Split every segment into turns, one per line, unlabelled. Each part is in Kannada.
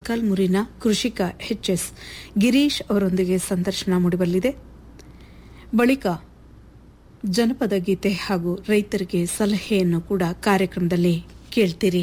ಮೊಳಕಾಲ್ಮುರಿನ ಕೃಷಿಕ ಎಚ್ ಎಸ್ ಗಿರೀಶ್ ಅವರೊಂದಿಗೆ ಸಂದರ್ಶನ ಮೂಡಿಬರಲಿದೆ ಬಳಿಕ ಜನಪದ ಗೀತೆ ಹಾಗೂ ರೈತರಿಗೆ ಸಲಹೆಯನ್ನು ಕೂಡ ಕಾರ್ಯಕ್ರಮದಲ್ಲಿ ಕೇಳ್ತೀರಿ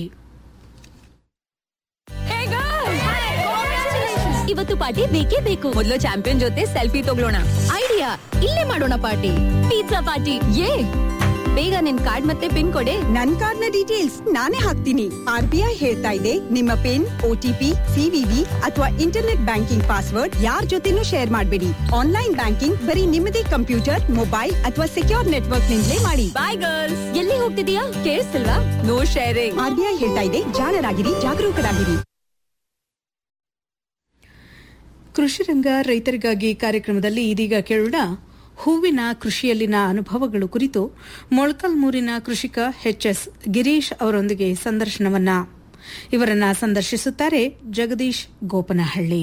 ಇವತ್ತು ಪಾರ್ಟಿ ಬೇಕೇ ಬೇಕು ಮೊದಲು ಚಾಂಪಿಯನ್ ಜೊತೆ ಸೆಲ್ಫಿ ತಗೊಳ್ಳೋಣ ಐಡಿಯಾ ಇಲ್ಲೇ ಮಾಡೋಣ ಪಾರ್ಟಿ ಪಿಜ್ಜಾ ಪಾರ್ಟಿ ಯೇ ಬೇಗ ನಿನ್ ಕಾರ್ಡ್ ಮತ್ತೆ ಪಿನ್ ಕೊಡೆ
ನನ್ ಕಾರ್ಡ್ ನ ಡೀಟೇಲ್ಸ್ ನಾನೇ ಹಾಕ್ತೀನಿ ಆರ್ ಬಿ ಐ ಹೇಳ್ತಾ ಇದೆ ನಿಮ್ಮ ಪಿನ್ ಓಟಿಪಿ ಸಿವಿವಿ ಅಥವಾ ಇಂಟರ್ನೆಟ್ ಬ್ಯಾಂಕಿಂಗ್ ಪಾಸ್ವರ್ಡ್ ಯಾರ್ ಜೊತೆನೂ ಶೇರ್ ಮಾಡಬೇಡಿ ಆನ್ಲೈನ್ ಬ್ಯಾಂಕಿಂಗ್ ಬರೀ ನಿಮ್ಮದೇ ಕಂಪ್ಯೂಟರ್ ಮೊಬೈಲ್ ಅಥವಾ ಸೆಕ್ಯೂರ್ ನೆಟ್ವರ್ಕ್ ನಿಂದಲೇ ಮಾಡಿ
ಬಾಯ್ ಗರ್ಲ್ಸ್ ಎಲ್ಲಿ ಹೋಗ್ತಿದೀಯಾ ಕೇಳಿಸ್ತಿಲ್ವಾ no sharing
R B I ಹೇಳ್ತಾ ಇದೆ ಜಾಣರಾಗಿರಿ ಜಾಗರೂಕರಾಗಿರಿ
ಕೃಷಿ ರಂಗ ರೈತರಿಗಾಗಿ ಕಾರ್ಯಕ್ರಮದಲ್ಲಿ ಇದೀಗ ಕೇಳೋಣ ಹೂವಿನ ಕೃಷಿಯಲ್ಲಿನ ಅನುಭವಗಳು ಕುರಿತು ಮೊಳಕಲ್ಮೂರಿನ ಕೃಷಿಕ ಎಚ್ ಎಸ್ ಗಿರೀಶ್ ಅವರೊಂದಿಗೆ ಸಂದರ್ಶನವನ್ನ ಇವರನ್ನ ಸಂದರ್ಶಿಸುತ್ತಾರೆ ಜಗದೀಶ್ ಗೋಪನಹಳ್ಳಿ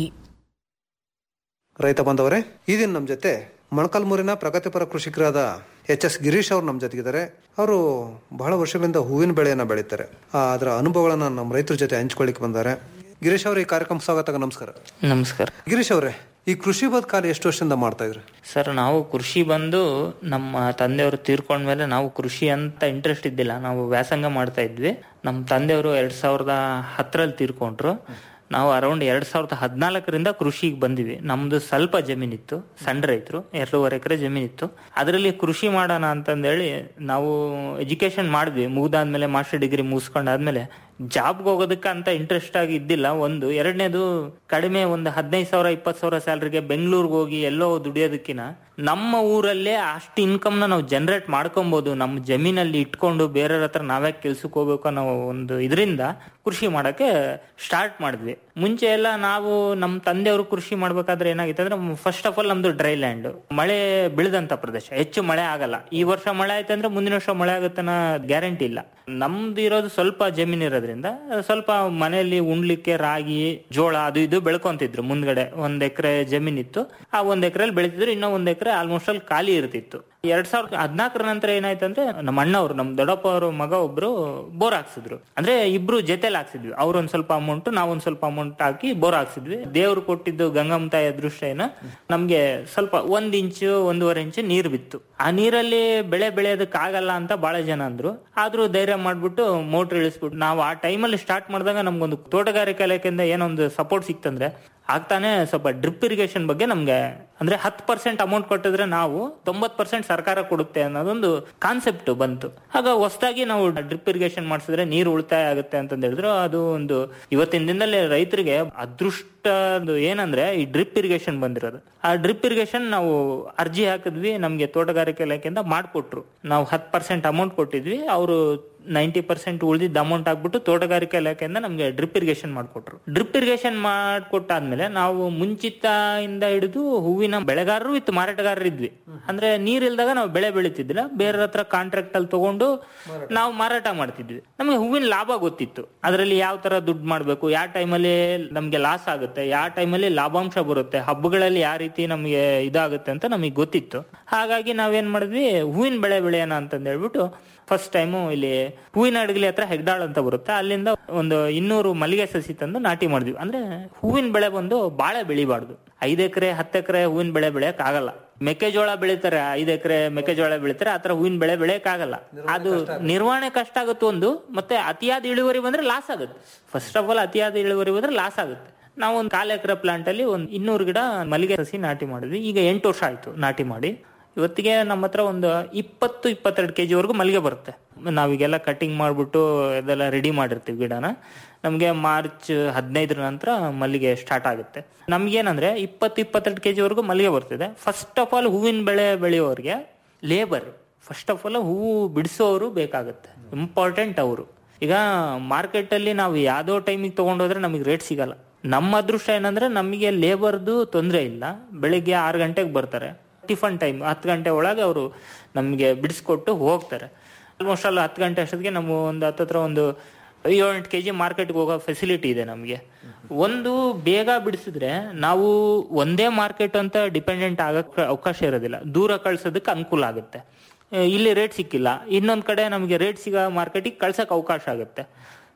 ರೈತ ಬಾಂಧವರೇ ಈ ದಿನ ನಮ್ಮ ಜೊತೆ ಮೊಳಕಾಲ್ಮೂರಿನ ಪ್ರಗತಿಪರ ಕೃಷಿಕರಾದ ಎಚ್ ಎಸ್ ಗಿರೀಶ್ ಅವರು ನಮ್ಮ ಜೊತೆಗಿದ್ದಾರೆ ಅವರು ಬಹಳ ವರ್ಷಗಳಿಂದ ಹೂವಿನ ಬೆಳೆಯನ್ನ ಬೆಳೀತಾರೆ ಆ, ಅದರ ಅನುಭವಗಳನ್ನ ನಮ್ಮ ರೈತರ ಜೊತೆ ಹಂಚ್ಕೊಳ್ಳಿಕ್ಕೆ ಬಂದ್ದಾರೆ ಗಿರೀಶ್ ಅವರು ಈ ಕಾರ್ಯಕ್ರಮ ಸ್ವಾಗತ ನಮಸ್ಕಾರ
ನಮಸ್ಕಾರ
ಗಿರೀಶ್ ಅವರೇ ಈ ಕೃಷಿ ಬದುಕಾಲ ಎಷ್ಟು ವರ್ಷದಿಂದ ಮಾಡ್ತಾ ಇದ್ರಿ
ಸರ್ ನಾವು ಕೃಷಿ ಬಂದು ನಮ್ಮ ತಂದೆಯವರು ತೀರ್ಕೊಂಡ್ಮೇಲೆ ನಾವು ಕೃಷಿ ಅಂತ ಇಂಟ್ರೆಸ್ಟ್ ಇದ್ದಿಲ್ಲ ನಾವು ವ್ಯಾಸಂಗ ಮಾಡ್ತಾ ಇದ್ವಿ ನಮ್ಮ ತಂದೆಯವರು ಎರಡ್ ಸಾವಿರದ ಹತ್ತರಲ್ಲಿ ತೀರ್ಕೊಂಡ್ರು ನಾವು ಅರೌಂಡ್ ಎರಡ್ ಸಾವಿರದ ಹದಿನಾಲ್ಕರಿಂದ ಕೃಷಿಗೆ ಬಂದಿವಿ ನಮ್ದು ಸ್ವಲ್ಪ ಜಮೀನಿತ್ತು ಸಣ್ಣ ರೈತರು ಎರಡೂವರೆ ಎಕರೆ ಜಮೀನಿತ್ತು ಅದರಲ್ಲಿ ಕೃಷಿ ಮಾಡೋಣ ಅಂತಂದೇಳಿ ನಾವು ಎಜುಕೇಶನ್ ಮಾಡಿದ್ವಿ ಮುಗ್ದಾದ್ಮೇಲೆ ಮಾಸ್ಟರ್ ಡಿಗ್ರಿ ಮುಗಿಸ್ಕೊಂಡಾದ್ಮೇಲೆ ಜಾಬ್ಗೆ ಹೋಗೋದಕ್ಕೆ ಅಂತ ಇಂಟ್ರೆಸ್ಟ್ ಆಗಿ ಇದ್ದಿಲ್ಲ ಒಂದು ಎರಡನೇದು ಕಡಿಮೆ ಒಂದು ಹದಿನೈದು ಸಾವಿರ ಇಪ್ಪತ್ತು ಸಾವಿರ ಸ್ಯಾಲ್ರಿಗೆ ಬೆಂಗಳೂರಿಗೆ ಹೋಗಿ ಎಲ್ಲೋ ದುಡಿಯೋದಕ್ಕಿನ ನಮ್ಮ ಊರಲ್ಲೇ ಅಷ್ಟು ಇನ್ಕಮ್ ನ ನಾವು ಜನರೇಟ್ ಮಾಡ್ಕೊಬಹುದು ನಮ್ಮ ಜಮೀನಲ್ಲಿ ಇಟ್ಕೊಂಡು ಬೇರೆಯವ್ರ ಹತ್ರ ನಾವೇ ಕೆಲ್ಸಕ್ಕೆ ಹೋಗ್ಬೇಕು ಅನ್ನೋ ಒಂದು ಇದರಿಂದ ಕೃಷಿ ಮಾಡಕ್ಕೆ ಸ್ಟಾರ್ಟ್ ಮಾಡಿದ್ವಿ ಮುಂಚೆ ಎಲ್ಲ ನಾವು ನಮ್ಮ ತಂದೆಯವರು ಕೃಷಿ ಮಾಡ್ಬೇಕಾದ್ರೆ ಏನಾಗಿತ್ತು ಅಂದ್ರೆ ಫಸ್ಟ್ ಆಫ್ ಆಲ್ ನಮ್ದು ಡ್ರೈ ಲ್ಯಾಂಡ್ ಮಳೆ ಬೀಳದಂತ ಪ್ರದೇಶ ಹೆಚ್ಚು ಮಳೆ ಆಗಲ್ಲ ಈ ವರ್ಷ ಮಳೆ ಆಯ್ತು ಅಂದ್ರೆ ಮುಂದಿನ ವರ್ಷ ಮಳೆ ಆಗುತ್ತನ್ನ ಗ್ಯಾರಂಟಿ ಇಲ್ಲ ನಮ್ದು ಇರೋದು ಸ್ವಲ್ಪ ಜಮೀನ್ ಇರೋದ್ರಿಂದ ಸ್ವಲ್ಪ ಮನೆಯಲ್ಲಿ ಉಣ್ಲಿಕ್ಕೆ ರಾಗಿ ಜೋಳ ಅದು ಇದು ಬೆಳ್ಕೊಂತಿದ್ರು ಮುಂದ್ಗಡೆ ಒಂದ್ ಎಕರೆ ಜಮೀನ್ ಇತ್ತು ಆ ಒಂದ್ ಎಕರೆಲ್ಲಿ ಬೆಳಿತಿದ್ರು ಇನ್ನೂ ಒಂದ್ ಎಕರೆ ಆಲ್ಮೋಸ್ಟ್ ಅಲ್ಲಿ ಖಾಲಿ ಇರ್ತಿತ್ತು ಎರಡ್ ಸಾವಿರದ ಹದಿನಾಲ್ಕರ ನಂತರ ಏನಾಯ್ತು ಅಂದ್ರೆ ನಮ್ಮ ಅಣ್ಣವ್ರು ನಮ್ಮ ದೊಡ್ಡಪ್ಪ ಅವ್ರ ಮಗ ಒಬ್ರು ಬೋರ್ ಹಾಕ್ಸಿದ್ರು ಅಂದ್ರೆ ಇಬ್ರು ಜೊತೆಲಿ ಹಾಕ್ಸಿದ್ವಿ ಅವ್ರೊಂದ್ ಸ್ವಲ್ಪ ಅಮೌಂಟ್ ನಾವೊಂದ್ ಸ್ವಲ್ಪ ಅಮೌಂಟ್ ಹಾಕಿ ಬೋರ್ ಹಾಕ್ಸಿದ್ವಿ ದೇವ್ರು ಕೊಟ್ಟಿದ್ದು ಗಂಗಮ್ಮ ತಾಯಿ ಅದೃಷ್ಟ ಏನೋ ನಮ್ಗೆ ಸ್ವಲ್ಪ ಒಂದ್ ಇಂಚು ಒಂದೂವರೆ ಇಂಚು ನೀರ್ ಬಿತ್ತು ಆ ನೀರಲ್ಲಿ ಬೆಳೆ ಬೆಳೆಯೋದಕ್ಕೆ ಆಗಲ್ಲ ಅಂತ ಬಹಳ ಜನ ಅಂದ್ರು ಆದ್ರೂ ಧೈರ್ಯ ಮಾಡ್ಬಿಟ್ಟು ಮೋಟರ್ ಇಳಿಸ್ಬಿಟ್ಟು ನಾವು ಆ ಟೈಮಲ್ಲಿ ಸ್ಟಾರ್ಟ್ ಮಾಡಿದಾಗ ನಮ್ಗೊಂದು ತೋಟಗಾರಿಕೆ ಇಲಾಖೆಯಿಂದ ಏನೊಂದು ಸಪೋರ್ಟ್ ಸಿಕ್ತಂದ್ರೆ ಆಗ್ತಾನೆ ಸ್ವಲ್ಪ ಡ್ರಿಪ್ ಇರಿಗೇಷನ್ ಬಗ್ಗೆ ನಮ್ಗೆ ಅಂದ್ರೆ ಹತ್ತು ಪರ್ಸೆಂಟ್ ಅಮೌಂಟ್ ಕೊಟ್ಟಿದ್ರೆ ನಾವು ತೊಂಬತ್ ಪರ್ಸೆಂಟ್ ಸರ್ಕಾರ ಕೊಡುತ್ತೆ ಅನ್ನೋದೊಂದು ಕಾನ್ಸೆಪ್ಟ್ ಬಂತು ಆಗ ಹೊಸದಾಗಿ ನಾವು ಡ್ರಿಪ್ ಇರಿಗೇಷನ್ ಮಾಡಿಸಿದ್ರೆ ನೀರು ಉಳಿತಾಯ ಆಗುತ್ತೆ ಅಂತ ಹೇಳಿದ್ರು ಅದು ಒಂದು ಇವತ್ತಿನ ದಿನದಲ್ಲಿ ರೈತರಿಗೆ ಅದೃಷ್ಟ ಒಂದು ಏನಂದ್ರೆ ಈ ಡ್ರಿಪ್ ಇರಿಗೇಷನ್ ಬಂದಿರೋದು ಆ ಡ್ರಿಪ್ ಇರಿಗೇಷನ್ ನಾವು ಅರ್ಜಿ ಹಾಕಿದ್ವಿ ನಮ್ಗೆ ತೋಟಗಾರಿಕೆ ಇಲಾಖೆಯಿಂದ ಮಾಡ್ಕೊಟ್ರು ನಾವು ಹತ್ತು ಪರ್ಸೆಂಟ್ ಅಮೌಂಟ್ ಕೊಟ್ಟಿದ್ವಿ ಅವರು ನೈಂಟಿ ಪರ್ಸೆಂಟ್ ಉಳಿದಿದ್ದ ಅಮೌಂಟ್ ಆಗ್ಬಿಟ್ಟು ತೋಟಗಾರಿಕೆ ಇಲಾಖೆಯಿಂದ ನಮ್ಗೆ ಡ್ರಿಪ್ ಇರಿಗೇಷನ್ ಮಾಡ್ಕೊಟ್ರು ಡ್ರಿಪ್ ಇರಿಗೇಷನ್ ಮಾಡ್ಕೊಟ್ಟಾದ್ಮೇಲೆ ನಾವು ಮುಂಚಿತದಿಂದ ಹಿಡಿದು ಹೂವಿನ ಬೆಳೆಗಾರರು ಇತ್ತು ಮಾರಾಟಗಾರರು ಇದ್ವಿ ಅಂದ್ರೆ ನೀರಿಲ್ದಾಗ ನಾವು ಬೆಳೆ ಬೆಳಿತಿದ್ದಿಲ್ಲ ಬೇರೆ ಹತ್ರ ಕಾಂಟ್ರಾಕ್ಟ್ ಅಲ್ಲಿ ತಗೊಂಡು ನಾವು ಮಾರಾಟ ಮಾಡ್ತಿದ್ವಿ ನಮಗೆ ಹೂವಿನ ಲಾಭ ಗೊತ್ತಿತ್ತು ಅದರಲ್ಲಿ ಯಾವ ತರ ದುಡ್ಡು ಮಾಡ್ಬೇಕು ಯಾವ ಟೈಮಲ್ಲಿ ನಮ್ಗೆ ಲಾಸ್ ಆಗುತ್ತೆ ಯಾವ ಟೈಮಲ್ಲಿ ಲಾಭಾಂಶ ಬರುತ್ತೆ ಹಬ್ಬಗಳಲ್ಲಿ ಯಾವ ರೀತಿ ನಮ್ಗೆ ಇದಾಗುತ್ತೆ ಅಂತ ನಮಗೆ ಗೊತ್ತಿತ್ತು ಹಾಗಾಗಿ ನಾವೇನ್ ಮಾಡಿದ್ವಿ ಹೂವಿನ ಬೆಳೆ ಬೆಳೆಯೋಣ ಅಂತಂದ್ ಹೇಳ್ಬಿಟ್ಟು ಫಸ್ಟ್ ಟೈಮು ಇಲ್ಲಿ ಹೂವಿನ ಅಡಗಲಿ ಹತ್ರ ಹೆಗ್ದಾಳ್ ಅಂತ ಬರುತ್ತೆ ಅಲ್ಲಿಂದ ಒಂದು ಇನ್ನೂರು ಮಲ್ಲಿಗೆ ಸಸಿ ತಂದು ನಾಟಿ ಮಾಡಿದ್ವಿ ಅಂದ್ರೆ ಹೂವಿನ ಬೆಳೆ ಬಂದು ಬಾಳೆ ಬೆಳಿಬಾರ್ದು ಐದ್ ಎಕರೆ ಹತ್ತು ಎಕರೆ ಹೂವಿನ ಬೆಳೆ ಬೆಳೆಯಕ್ ಆಗಲ್ಲ ಮೆಕ್ಕೆಜೋಳ ಬೆಳಿತಾರೆ ಐದ್ ಎಕರೆ ಮೆಕ್ಕೆಜೋಳ ಬೆಳಿತಾರೆ ಆತರ ಹೂವಿನ ಬೆಳೆ ಬೆಳೆಯಕ್ ಆಗಲ್ಲ ಅದು ನಿರ್ವಹಣೆ ಕಷ್ಟ ಆಗುತ್ತೆ ಒಂದು ಮತ್ತೆ ಅತಿಯಾದ ಇಳುವರಿ ಬಂದ್ರೆ ಲಾಸ್ ಆಗುತ್ತೆ ಫಸ್ಟ್ ಆಫ್ ಆಲ್ ಅತಿಯಾದ ಇಳುವರಿ ಬಂದ್ರೆ ಲಾಸ್ ಆಗುತ್ತೆ ನಾವು ಒಂದು ಕಾಲು ಎಕರೆ ಪ್ಲಾಂಟ್ ಅಲ್ಲಿ ಒಂದು ಇನ್ನೂರು ಗಿಡ ಮಲ್ಲಿಗೆ ಸಸಿ ನಾಟಿ ಮಾಡಿದ್ವಿ ಈಗ ಎಂಟು ವರ್ಷ ಆಯ್ತು ನಾಟಿ ಮಾಡಿ ಇವತ್ತಿಗೆ ನಮ್ಮ ಹತ್ರ ಒಂದು ಇಪ್ಪತ್ತು ಇಪ್ಪತ್ತೆರಡು ಕೆಜಿ ವರೆಗೂ ಮಲ್ಲಿಗೆ ಬರುತ್ತೆ ನಾವೀಗೆಲ್ಲ ಕಟಿಂಗ್ ಮಾಡ್ಬಿಟ್ಟು ಇದೆಲ್ಲ ರೆಡಿ ಮಾಡಿರ್ತೀವಿ ಗಿಡನ ನಮಗೆ ಮಾರ್ಚ್ ಹದಿನೈದರ ನಂತರ ಮಲ್ಲಿಗೆ ಸ್ಟಾರ್ಟ್ ಆಗುತ್ತೆ ನಮ್ಗೇನಂದ್ರೆ ಇಪ್ಪತ್ತು ಇಪ್ಪತ್ತೆರಡು ಕೆಜಿ ವರೆಗೂ ಮಲ್ಲಿಗೆ ಬರ್ತಿದೆ ಫಸ್ಟ್ ಆಫ್ ಆಲ್ ಹೂವಿನ ಬೆಳೆ ಬೆಳೆಯೋರಿಗೆ ಲೇಬರ್ ಫಸ್ಟ್ ಆಫ್ ಆಲ್ ಹೂವು ಬಿಡಿಸೋರು ಬೇಕಾಗುತ್ತೆ ಇಂಪಾರ್ಟೆಂಟ್ ಅವರು ಈಗ ಮಾರ್ಕೆಟ್ ಅಲ್ಲಿ ನಾವು ಯಾವ್ದೋ ಟೈಮಿಗೆ ತಗೊಂಡೋದ್ರೆ ನಮಗೆ ರೇಟ್ ಸಿಗಲ್ಲ ನಮ್ಮ ಅದೃಷ್ಟ ಏನಂದ್ರೆ ನಮಗೆ ಲೇಬರ್ದು ತೊಂದರೆ ಇಲ್ಲ ಬೆಳಿಗ್ಗೆ ಆರು ಗಂಟೆಗೆ ಬರ್ತಾರೆ ಟಿಫನ್ ಟೈಮ್ ಹತ್ತು ಗಂಟೆ ಒಳಗೆ ಅವರು ನಮಗೆ ಬಿಡಿಸ್ಕೊಟ್ಟು ಹೋಗ್ತಾರೆ ಆಲ್ಮೋಸ್ಟ್ ಅಲ್ಲಿ ಹತ್ತು ಗಂಟೆ ಅಷ್ಟೊತ್ತಿಗೆ ನಮ್ಮ ಒಂದು ಹತ್ತತ್ರ ಒಂದು ಏಳೆಂಟು ಕೆ ಜಿ ಮಾರ್ಕೆಟ್ಗೆ ಹೋಗೋ ಫೆಸಿಲಿಟಿ ಇದೆ ನಮಗೆ ಒಂದು ಬೇಗ ಬಿಡಿಸಿದ್ರೆ ನಾವು ಒಂದೇ ಮಾರ್ಕೆಟ್ ಅಂತ ಡಿಪೆಂಡೆಂಟ್ ಆಗಕ್ಕೆ ಅವಕಾಶ ಇರೋದಿಲ್ಲ ದೂರ ಕಳ್ಸೋದಕ್ಕೆ ಅನುಕೂಲ ಆಗುತ್ತೆ ಆ, ಇಲ್ಲಿ ರೇಟ್ ಸಿಕ್ಕಿಲ್ಲ ಇನ್ನೊಂದ್ ಕಡೆ ನಮಗೆ ರೇಟ್ ಸಿಗೋ ಮಾರ್ಕೆಟಿಗೆ ಕಳ್ಸಕ್ ಅವಕಾಶ ಆಗುತ್ತೆ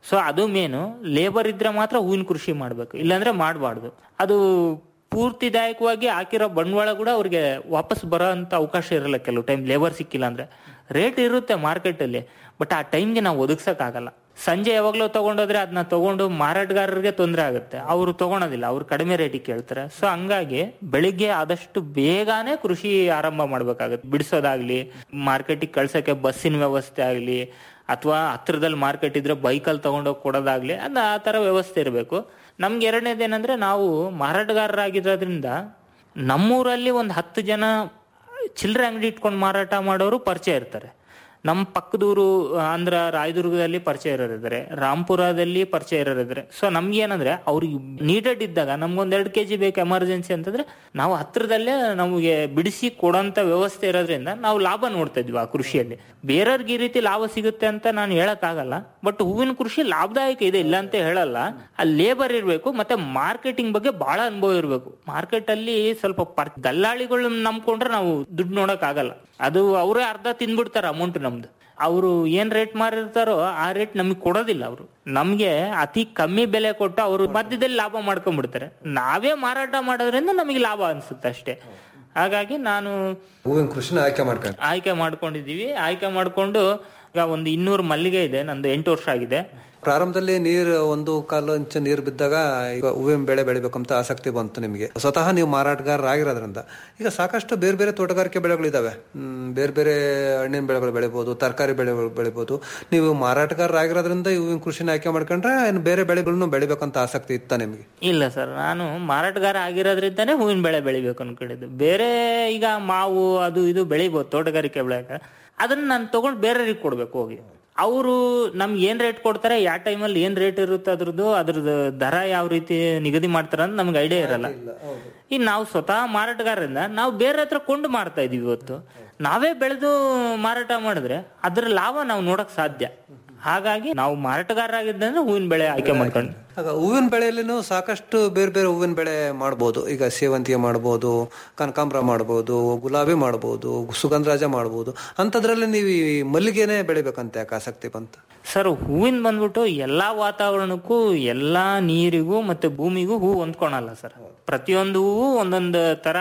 ಸೊ ಅದು ಮೇನು ಲೇಬರ್ ಇದ್ರೆ ಮಾತ್ರ ಹೂವಿನ ಕೃಷಿ ಮಾಡ್ಬೇಕು ಇಲ್ಲಾಂದ್ರೆ ಮಾಡಬಾರ್ದು ಅದು ಪೂರ್ತಿದಾಯಕವಾಗಿ ಹಾಕಿರೋ ಬಂಡವಾಳ ಕೂಡ ಅವ್ರಿಗೆ ವಾಪಸ್ ಬರೋ ಅಂತ ಅವಕಾಶ ಇರಲ್ಲ ಕೆಲವು ಟೈಮ್ ಲೇಬರ್ ಸಿಕ್ಕಿಲ್ಲ ಅಂದ್ರೆ ರೇಟ್ ಇರುತ್ತೆ ಮಾರ್ಕೆಟ್ ಅಲ್ಲಿ ಬಟ್ ಆ ಟೈಮ್ಗೆ ನಾವು ಒದಗಿಸಕ್ ಆಗಲ್ಲ ಸಂಜೆ ಯಾವಾಗ್ಲೂ ತಗೊಂಡೋದ್ರೆ ಅದನ್ನ ತಗೊಂಡು ಮಾರಾಟಗಾರರಿಗೆ ತೊಂದರೆ ಆಗುತ್ತೆ ಅವರು ತಗೊಳೋದಿಲ್ಲ ಅವ್ರು ಕಡಿಮೆ ರೇಟಿಗೆ ಕೇಳ್ತಾರೆ ಸೊ ಹಂಗಾಗಿ ಬೆಳಿಗ್ಗೆ ಆದಷ್ಟು ಬೇಗನೆ ಕೃಷಿ ಆರಂಭ ಮಾಡ್ಬೇಕಾಗತ್ತೆ ಬಿಡಿಸೋದಾಗ್ಲಿ ಮಾರ್ಕೆಟಿಗೆ ಕಳ್ಸಕ್ಕೆ ಬಸ್ಸಿನ ವ್ಯವಸ್ಥೆ ಆಗ್ಲಿ ಅಥವಾ ಹತ್ರದಲ್ಲಿ ಮಾರ್ಕೆಟ್ ಇದ್ರೆ ಬೈಕಲ್ಲಿ ತಗೊಂಡೋಗಿ ಕೊಡೋದಾಗ್ಲಿ ಅದ ಆ ತರ ವ್ಯವಸ್ಥೆ ಇರಬೇಕು ನಮ್ಗೆ ಎರಡನೇದೇನಂದ್ರೆ ನಾವು ಮಾರಾಟಗಾರರಾಗಿರೋದ್ರಿಂದ ನಮ್ಮೂರಲ್ಲಿ ಒಂದು ಹತ್ತು ಜನ ಚಿಲ್ಲರೆ ಅಂಗಡಿ ಇಟ್ಕೊಂಡು ಮಾರಾಟ ಮಾಡೋರು ಪರಿಚಯ ಇರ್ತಾರೆ ನಮ್ಮ ಪಕ್ಕದೂರು ಅಂದ್ರ ರಾಯದುರ್ಗದಲ್ಲಿ ಪರಿಚಯ ಇರೋರಿದ್ದಾರೆ ರಾಂಪುರದಲ್ಲಿ ಪರಿಚಯ ಇರೋರಿದ್ದಾರೆ ಸೊ ನಮ್ಗೆ ಏನಂದ್ರೆ ಅವ್ರಿಗೆ ನೀಡೆಡ್ ಇದ್ದಾಗ ನಮ್ಗೊಂದ್ ಎರಡು ಕೆ ಜಿ ಬೇಕು ಎಮರ್ಜೆನ್ಸಿ ಅಂತಂದ್ರೆ ನಾವು ಹತ್ರದಲ್ಲೇ ನಮಗೆ ಬಿಡಿಸಿ ಕೊಡೋಂತ ವ್ಯವಸ್ಥೆ ಇರೋದ್ರಿಂದ ನಾವು ಲಾಭ ನೋಡ್ತಾ ಇದ್ವಿ ಆ ಕೃಷಿಯಲ್ಲಿ ಬೇರೆಯವ್ರಿಗೆ ಈ ರೀತಿ ಲಾಭ ಸಿಗುತ್ತೆ ಅಂತ ನಾನು ಹೇಳಕ್ ಆಗಲ್ಲ ಬಟ್ ಹೂವಿನ ಕೃಷಿ ಲಾಭದಾಯಕ ಇದೆ ಇಲ್ಲ ಅಂತ ಹೇಳಲ್ಲ ಅಲ್ಲಿ ಲೇಬರ್ ಇರಬೇಕು ಮತ್ತೆ ಮಾರ್ಕೆಟಿಂಗ್ ಬಗ್ಗೆ ಬಹಳ ಅನುಭವ ಇರಬೇಕು ಮಾರ್ಕೆಟ್ ಅಲ್ಲಿ ಸ್ವಲ್ಪ ಪರ್ ದಲ್ಲಾಳಿಗಳು ನಂಬ್ಕೊಂಡ್ರೆ ನಾವು ದುಡ್ಡು ನೋಡಕ್ ಆಗಲ್ಲ ಅದು ಅವರೇ ಅರ್ಧ ತಿಂದ್ಬಿಡ್ತಾರೆ ಅಮೌಂಟ್ ನಮ್ದು ಅವರು ಏನ್ ರೇಟ್ ಮಾರಿರ್ತಾರೋ ಆ ರೇಟ್ ನಮಗೆ ಕೊಡೋದಿಲ್ಲ ಅವರು ನಮ್ಗೆ ಅತಿ ಕಮ್ಮಿ ಬೆಲೆ ಕೊಟ್ಟು ಅವರು ಮಧ್ಯದಲ್ಲಿ ಲಾಭ ಮಾಡ್ಕೊಂಡ್ಬಿಡ್ತಾರೆ ನಾವೇ ಮಾರಾಟ ಮಾಡೋದ್ರಿಂದ ನಮಗೆ ಲಾಭ ಅನ್ಸುತ್ತೆ ಅಷ್ಟೇ ಹಾಗಾಗಿ ನಾನು
ಹೂವಿನ ಕೃಷಿನ ಆಯ್ಕೆ ಮಾಡ್ಕೊಂಡು
ಆಯ್ಕೆ ಮಾಡ್ಕೊಂಡಿದೀವಿ ಆಯ್ಕೆ ಮಾಡ್ಕೊಂಡು ಈಗ ಒಂದು ಇನ್ನೂರು ಮಲ್ಲಿಗೆ ಇದೆ ನಂದು ಎಂಟು ವರ್ಷ ಆಗಿದೆ
ಪ್ರಾರಂಭದಲ್ಲಿ ನೀರು ಒಂದು ಕಾಲು ಇಂಚು ನೀರು ಬಿದ್ದಾಗ ಈಗ ಹೂವಿನ ಬೆಳೆ ಬೆಳಿಬೇಕಂತ ಆಸಕ್ತಿ ಬಂತು ನಿಮಗೆ ಸ್ವತಃ ನೀವು ಮಾರಾಟಗಾರರಾಗಿರೋದ್ರಿಂದ ಈಗ ಸಾಕಷ್ಟು ಬೇರೆ ಬೇರೆ ತೋಟಗಾರಿಕೆ ಬೆಳೆಗಳಿದಾವೆ ಹ್ಮ್, ಬೇರೆ ಬೇರೆ ಹಣ್ಣಿನ ಬೆಳೆಗಳು ಬೆಳಿಬೋದು ತರಕಾರಿ ಬೆಳೆಗಳು ಬೆಳಿಬೋದು ನೀವು ಮಾರಾಟಗಾರರಾಗಿರೋದ್ರಿಂದ ಈ ಹೂವಿನ ಕೃಷಿನ ಆಯ್ಕೆ ಮಾಡ್ಕೊಂಡ್ರೆ ಇನ್ನು ಬೇರೆ ಬೆಳೆಗಳನ್ನು ಬೆಳಿಬೇಕಂತ ಆಸಕ್ತಿ ಇತ್ತ ನಿಮಗೆ
ಇಲ್ಲ ಸರ್ ನಾನು ಮಾರಾಟಗಾರ ಆಗಿರೋದ್ರಿಂದಾನೇ ಹೂವಿನ ಬೆಳೆ ಬೆಳಿಬೇಕು ಅನ್ಕೊಂಡಿದ್ದು ಬೇರೆ ಈಗ ಮಾವು ಅದು ಇದು ಬೆಳಿಬೋದು ತೋಟಗಾರಿಕೆ ಬೆಳೆಗ ಅದನ್ನ ನಾನು ತಗೊಂಡು ಬೇರೆಯವ್ರಿಗೆ ಕೊಡ್ಬೇಕು ಹೋಗಿ ಅವರು ನಮ್ಗೆ ಏನ್ ರೇಟ್ ಕೊಡ್ತಾರೆ ಯಾವ ಟೈಮಲ್ಲಿ ಏನ್ ರೇಟ್ ಇರುತ್ತೆ ಅದ್ರದ್ದು ಅದ್ರದ್ದು ದರ ಯಾವ ರೀತಿ ನಿಗದಿ ಮಾಡ್ತಾರೆ ಅಂತ ನಮ್ಗೆ ಐಡಿಯಾ ಇರಲ್ಲ ಈಗ ನಾವು ಸ್ವತಃ ಮಾರಾಟಗಾರರಿಂದ ನಾವು ಬೇರೆ ಹತ್ರ ಕೊಂಡು ಮಾರ್ತಾ ಇದೀವಿ ಇವತ್ತು ನಾವೇ ಬೆಳೆದು ಮಾರಾಟ ಮಾಡಿದ್ರೆ ಅದ್ರ ಲಾಭ ನಾವು ನೋಡಕ್ ಸಾಧ್ಯ ಹಾಗಾಗಿ ನಾವು ಮಾರಾಟಗಾರರಾಗಿದ್ದಂದ್ರೆ ಹೂವಿನ ಬೆಳೆ ಆಯ್ಕೆ ಮಾಡ್ಕೊಂಡು
ಆಗ ಹೂವಿನ ಬೆಳೆಯಲ್ಲಿನೂ ಸಾಕಷ್ಟು ಬೇರೆ ಬೇರೆ ಹೂವಿನ ಬೆಳೆ ಮಾಡ್ಬೋದು ಈಗ ಸೇವಂತಿಗೆ ಮಾಡ್ಬೋದು ಕನಕಾಂಬರ ಮಾಡ್ಬೋದು ಗುಲಾಬಿ ಮಾಡ್ಬೋದು ಸುಗಂಧರಾಜ ಮಾಡ್ಬೋದು ಅಂಥದ್ರಲ್ಲಿ ನೀವು ಈ ಮಲ್ಲಿಗೆನೇ ಬೆಳಿಬೇಕಂತ ಯಾಕೆ ಆಸಕ್ತಿ ಬಂತು
ಸರ್ ಹೂವಿನ ಬಂದ್ಬಿಟ್ಟು ಎಲ್ಲಾ ವಾತಾವರಣಕ್ಕೂ ಎಲ್ಲಾ ನೀರಿಗೂ ಮತ್ತೆ ಭೂಮಿಗೂ ಹೂ ಹೊಂದ್ಕೊಳಲ್ಲ ಸರ್ ಪ್ರತಿಯೊಂದು ಹೂವು ಒಂದೊಂದು ತರ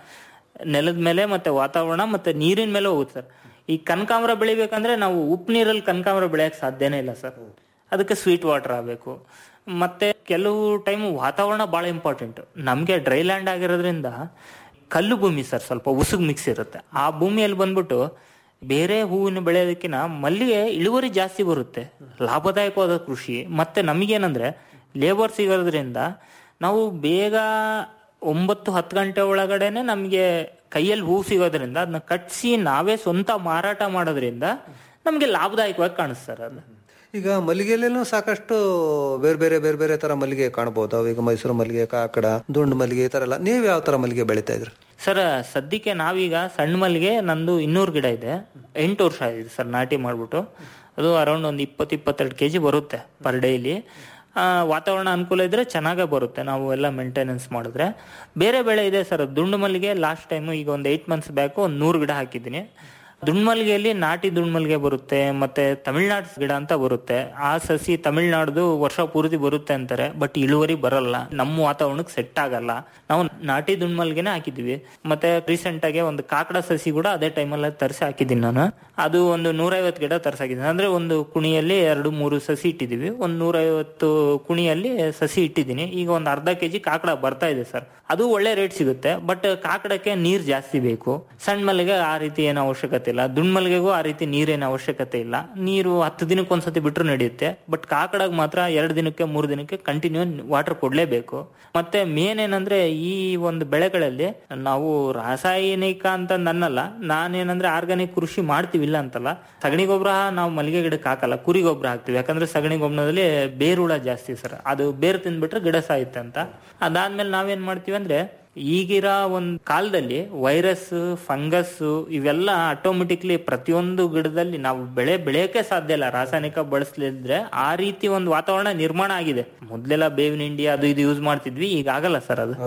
ನೆಲದ ಮೇಲೆ ಮತ್ತೆ ವಾತಾವರಣ ಮತ್ತೆ ನೀರಿನ ಮೇಲೆ ಹೋಗುತ್ತೆ ಸರ್ ಈ ಕನಕಾಂಬರ ಬೆಳಿಬೇಕಂದ್ರೆ ನಾವು ಉಪ್ಪು ನೀರಲ್ಲಿ ಕನಕಾಂಬರ ಬೆಳೆಯಕ್ ಸಾಧ್ಯನೇ ಇಲ್ಲ ಸರ್ ಅದಕ್ಕೆ ಸ್ವೀಟ್ ವಾಟರ್ ಆಗಬೇಕು ಮತ್ತೆ ಕೆಲವು ಟೈಮ್ ವಾತಾವರಣ ಬಹಳ ಇಂಪಾರ್ಟೆಂಟ್ ನಮ್ಗೆ ಡ್ರೈ ಲ್ಯಾಂಡ್ ಆಗಿರೋದ್ರಿಂದ ಕಲ್ಲು ಭೂಮಿ ಸರ್ ಸ್ವಲ್ಪ ಉಸುಗ್ ಮಿಕ್ಸ್ ಇರುತ್ತೆ ಆ ಭೂಮಿಯಲ್ಲಿ ಬಂದ್ಬಿಟ್ಟು ಬೇರೆ ಹೂವಿನ ಬೆಳೆಯೋದಕ್ಕಿಂತ ಮಲ್ಲಿಗೆ ಇಳುವರಿ ಜಾಸ್ತಿ ಬರುತ್ತೆ ಲಾಭದಾಯಕವಾದ ಕೃಷಿ ಮತ್ತೆ ನಮಗೇನಂದ್ರೆ ಲೇಬರ್ ಸಿಗೋದ್ರಿಂದ ನಾವು ಬೇಗ ಒಂಬತ್ತು ಹತ್ತು ಗಂಟೆ ಒಳಗಡೆನೆ ನಮಗೆ ಕೈಯಲ್ಲಿ ಹೂ ಸಿಗೋದ್ರಿಂದ ಅದನ್ನ ಕಟ್ಸಿ ನಾವೇ ಸ್ವಂತ ಮಾರಾಟ ಮಾಡೋದ್ರಿಂದ ನಮಗೆ ಲಾಭದಾಯಕವಾಗಿ ಕಾಣಿಸ್ತಾರೆ ಅದು
ಈಗ ಮಲ್ಲಿಗೆಯಲ್ಲೇನೂ ಸಾಕಷ್ಟು ಬೇರೆ ಬೇರೆ ಬೇರೆ ಬೇರೆ ತರ ಮಲ್ಲಿಗೆ ಕಾಣಬಹುದು ಅವು ಈಗ ಮೈಸೂರು ಮಲ್ಲಿಗೆ ಕಾಕಡ ದುಂಡು ಮಲ್ಲಿಗೆ ಈ ತರ ಎಲ್ಲ ನೀವು ಯಾವ ತರ ಮಲ್ಲಿಗೆ ಬೆಳಿತಾ ಇದ್ರಿ
ಸರ್ ಸದ್ಯಕ್ಕೆ ನಾವೀಗ ಸಣ್ಣ ಮಲ್ಲಿಗೆ ನಂದು ಇನ್ನೂರು ಗಿಡ ಇದೆ ಎಂಟು ವರ್ಷ ಆಗಿದೆ ಸರ್ ನಾಟಿ ಮಾಡ್ಬಿಟ್ಟು ಅದು ಅರೌಂಡ್ ಒಂದು ಇಪ್ಪತ್ತು ಇಪ್ಪತ್ತೆರಡು ಕೆ ಜಿ ಬರುತ್ತೆ ಪರ್ ಡೈಲಿ ವಾತಾವರಣ ಅನುಕೂಲ ಇದ್ರೆ ಚೆನ್ನಾಗೇ ಬರುತ್ತೆ ನಾವು ಎಲ್ಲ ಮೇಂಟೆನೆನ್ಸ್ ಮಾಡಿದ್ರೆ ಬೇರೆ ಬೆಳೆ ಇದೆ ಸರ್ ದುಂಡು ಮಲ್ಲಿಗೆ ಲಾಸ್ಟ್ ಟೈಮ್ ಈಗ ಒಂದು ಏಟ್ ಮಂತ್ಸ್ ಬ್ಯಾಕ್ ಒಂದು ನೂರು ಗಿಡ ಹಾಕಿದ್ದೀನಿ ದುಂಡ್ಮಲ್ಗೆಯಲ್ಲಿ ನಾಟಿ ದುಂಡ್ಮಲ್ಗೆ ಬರುತ್ತೆ ಮತ್ತೆ ತಮಿಳ್ನಾಡು ಗಿಡ ಅಂತ ಬರುತ್ತೆ ಆ ಸಸಿ ತಮಿಳ್ನಾಡ್ದು ವರ್ಷ ಪೂರ್ತಿ ಬರುತ್ತೆ ಅಂತಾರೆ ಬಟ್ ಇಳುವರಿ ಬರಲ್ಲ ನಮ್ಮ ವಾತಾವರಣಕ್ಕೆ ಸೆಟ್ ಆಗಲ್ಲ ನಾವು ನಾಟಿ ದುಂಡ್ಮಲ್ಗೆನೆ ಹಾಕಿದ್ವಿ ಮತ್ತೆ ರೀಸೆಂಟ್ ಆಗಿ ಒಂದು ಕಾಕಡ ಸಸಿ ಕೂಡ ಅದೇ ಟೈಮಲ್ಲಿ ತರಿಸಿ ಹಾಕಿದ್ದೀನಿ ನಾನು ಅದು ಒಂದು ನೂರೈವತ್ತು ಗಿಡ ತರಿಸಿ ಹಾಕಿದ್ದೀನಿ ಅಂದ್ರೆ ಒಂದು ಕುಣಿಯಲ್ಲಿ ಎರಡು ಮೂರು ಸಸಿ ಇಟ್ಟಿದೀವಿ ಒಂದು ನೂರೈವತ್ತು ಕುಣಿಯಲ್ಲಿ ಸಸಿ ಇಟ್ಟಿದ್ದೀನಿ ಈಗ ಒಂದು ಅರ್ಧ ಕೆಜಿ ಕಾಕಡ ಬರ್ತಾ ಇದೆ ಸರ್ ಅದು ಒಳ್ಳೆ ರೇಟ್ ಸಿಗುತ್ತೆ ಬಟ್ ಕಾಕಡಕ್ಕೆ ನೀರ್ ಜಾಸ್ತಿ ಬೇಕು ಸಣ್ಣ ಮಲ್ಲಿಗೆ ಆ ರೀತಿ ಏನು ಅವಶ್ಯಕತೆ ಇಲ್ಲ ದುಂಡ್ ಮಲ್ಲಿಗೆಗೂ ಆ ರೀತಿ ನೀರೇನು ಅವಶ್ಯಕತೆ ಇಲ್ಲ ನೀರು ಹತ್ತು ದಿನಕ್ಕೆ ಒಂದ್ಸತಿ ಬಿಟ್ರು ನಡೆಯುತ್ತೆ ಬಟ್ ಕಾಕಡಗ್ ಮಾತ್ರ ಎರಡು ದಿನಕ್ಕೆ ಮೂರು ದಿನಕ್ಕೆ ಕಂಟಿನ್ಯೂ ವಾಟರ್ ಕೊಡ್ಲೇಬೇಕು ಮತ್ತೆ ಮೇನ್ ಏನಂದ್ರೆ ಈ ಒಂದು ಬೆಳೆಗಳಲ್ಲಿ ನಾವು ರಾಸಾಯನಿಕ ಅಂತ ಅನ್ನಲ್ಲ ನಾನೇನಂದ್ರೆ ಆರ್ಗಾನಿಕ್ ಕೃಷಿ ಮಾಡ್ತೀವಿಲ್ಲ ಅಂತಲ್ಲ ಸಗಣಿ ಗೊಬ್ಬರ ನಾವು ಮಲ್ಲಿಗೆ ಗಿಡಕ್ಕೆ ಹಾಕಲ್ಲ ಕುರಿ ಗೊಬ್ಬರ ಹಾಕ್ತಿವಿ ಯಾಕಂದ್ರೆ ಸಗಣಿ ಗೊಬ್ಬರದಲ್ಲಿ ಬೇರುಳ ಜಾಸ್ತಿ ಸರ್ ಅದು ಬೇರು ತಿಂದ್ಬಿಟ್ರೆ ಗಿಡ ಸಾಯುತ್ತೆ ಅಂತ ಅದಾದ್ಮೇಲೆ ನಾವೇನ್ ಮಾಡ್ತೀವಿ ಅಂದ್ರೆ ಈಗಿರೋ ಒಂದ್ ಕಾಲದಲ್ಲಿ ವೈರಸ್ ಫಂಗಸ್ ಇವೆಲ್ಲ ಆಟೋಮೆಟಿಕ್ಲಿ ಪ್ರತಿಯೊಂದು ಗಿಡದಲ್ಲಿ ನಾವು ಬೆಳೆ ಬೆಳೆಯಕ್ಕೆ ಸಾಧ್ಯ ಇಲ್ಲ ರಾಸಾಯನಿಕ ಬಳಸಲಿದ್ರೆ ಆ ರೀತಿ ಒಂದು ವಾತಾವರಣ ನಿರ್ಮಾಣ ಆಗಿದೆ ಮೊದ್ಲೆಲ್ಲ ಬೇವಿನ ಹಿಂಡಿ ಅದು ಇದು ಯೂಸ್ ಮಾಡ್ತಿದ್ವಿ ಈಗ ಆಗಲ್ಲ ಸರ್ ಅದು